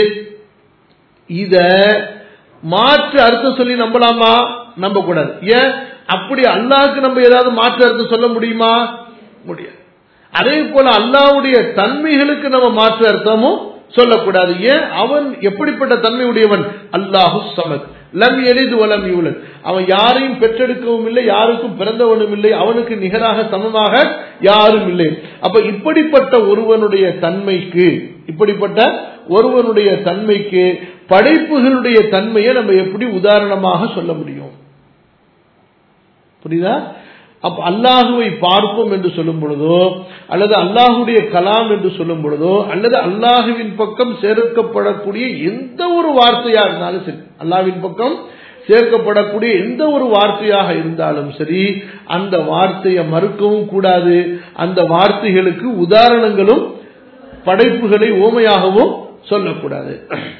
இத மாற்று அர்த்தம் சொல்லி நம்பலாமா நம்ப கூடாது ஏன் அப்படி அல்லாஹ்க்கு நம்ம ஏதாவது மாற்று அர்த்தம் சொல்ல முடியுமா முடியாது அதே போல அல்லாவுடைய தன்மைகளுக்கு நம்ம மாற்று அர்த்தமும் சொல்லக்கூடாது ஏன் அவன் எப்படிப்பட்ட தன்மை உடையவன் அல்லாஹு சமத் லம் எளிது வலம் யூலன் அவன் யாரையும் பெற்றெடுக்கவும் இல்லை யாருக்கும் பிறந்தவனும் இல்லை அவனுக்கு நிகராக சமமாக யாரும் இல்லை அப்ப இப்படிப்பட்ட ஒருவனுடைய தன்மைக்கு இப்படிப்பட்ட ஒருவனுடைய தன்மைக்கு படைப்புகளுடைய தன்மையை நம்ம எப்படி உதாரணமாக சொல்ல முடியும் புரியுதா அப்ப அல்லாஹுவை பார்ப்போம் என்று சொல்லும் பொழுதோ அல்லது அல்லாஹுடைய கலாம் என்று சொல்லும் பொழுதோ அல்லது அல்லாஹுவின் பக்கம் சேர்க்கப்படக்கூடிய எந்த ஒரு வார்த்தையா இருந்தாலும் சரி அல்லாஹ்வின் பக்கம் சேர்க்கப்படக்கூடிய எந்த ஒரு வார்த்தையாக இருந்தாலும் சரி அந்த வார்த்தையை மறுக்கவும் கூடாது அந்த வார்த்தைகளுக்கு உதாரணங்களும் படைப்புகளை ஓமையாகவும் சொல்லக்கூடாது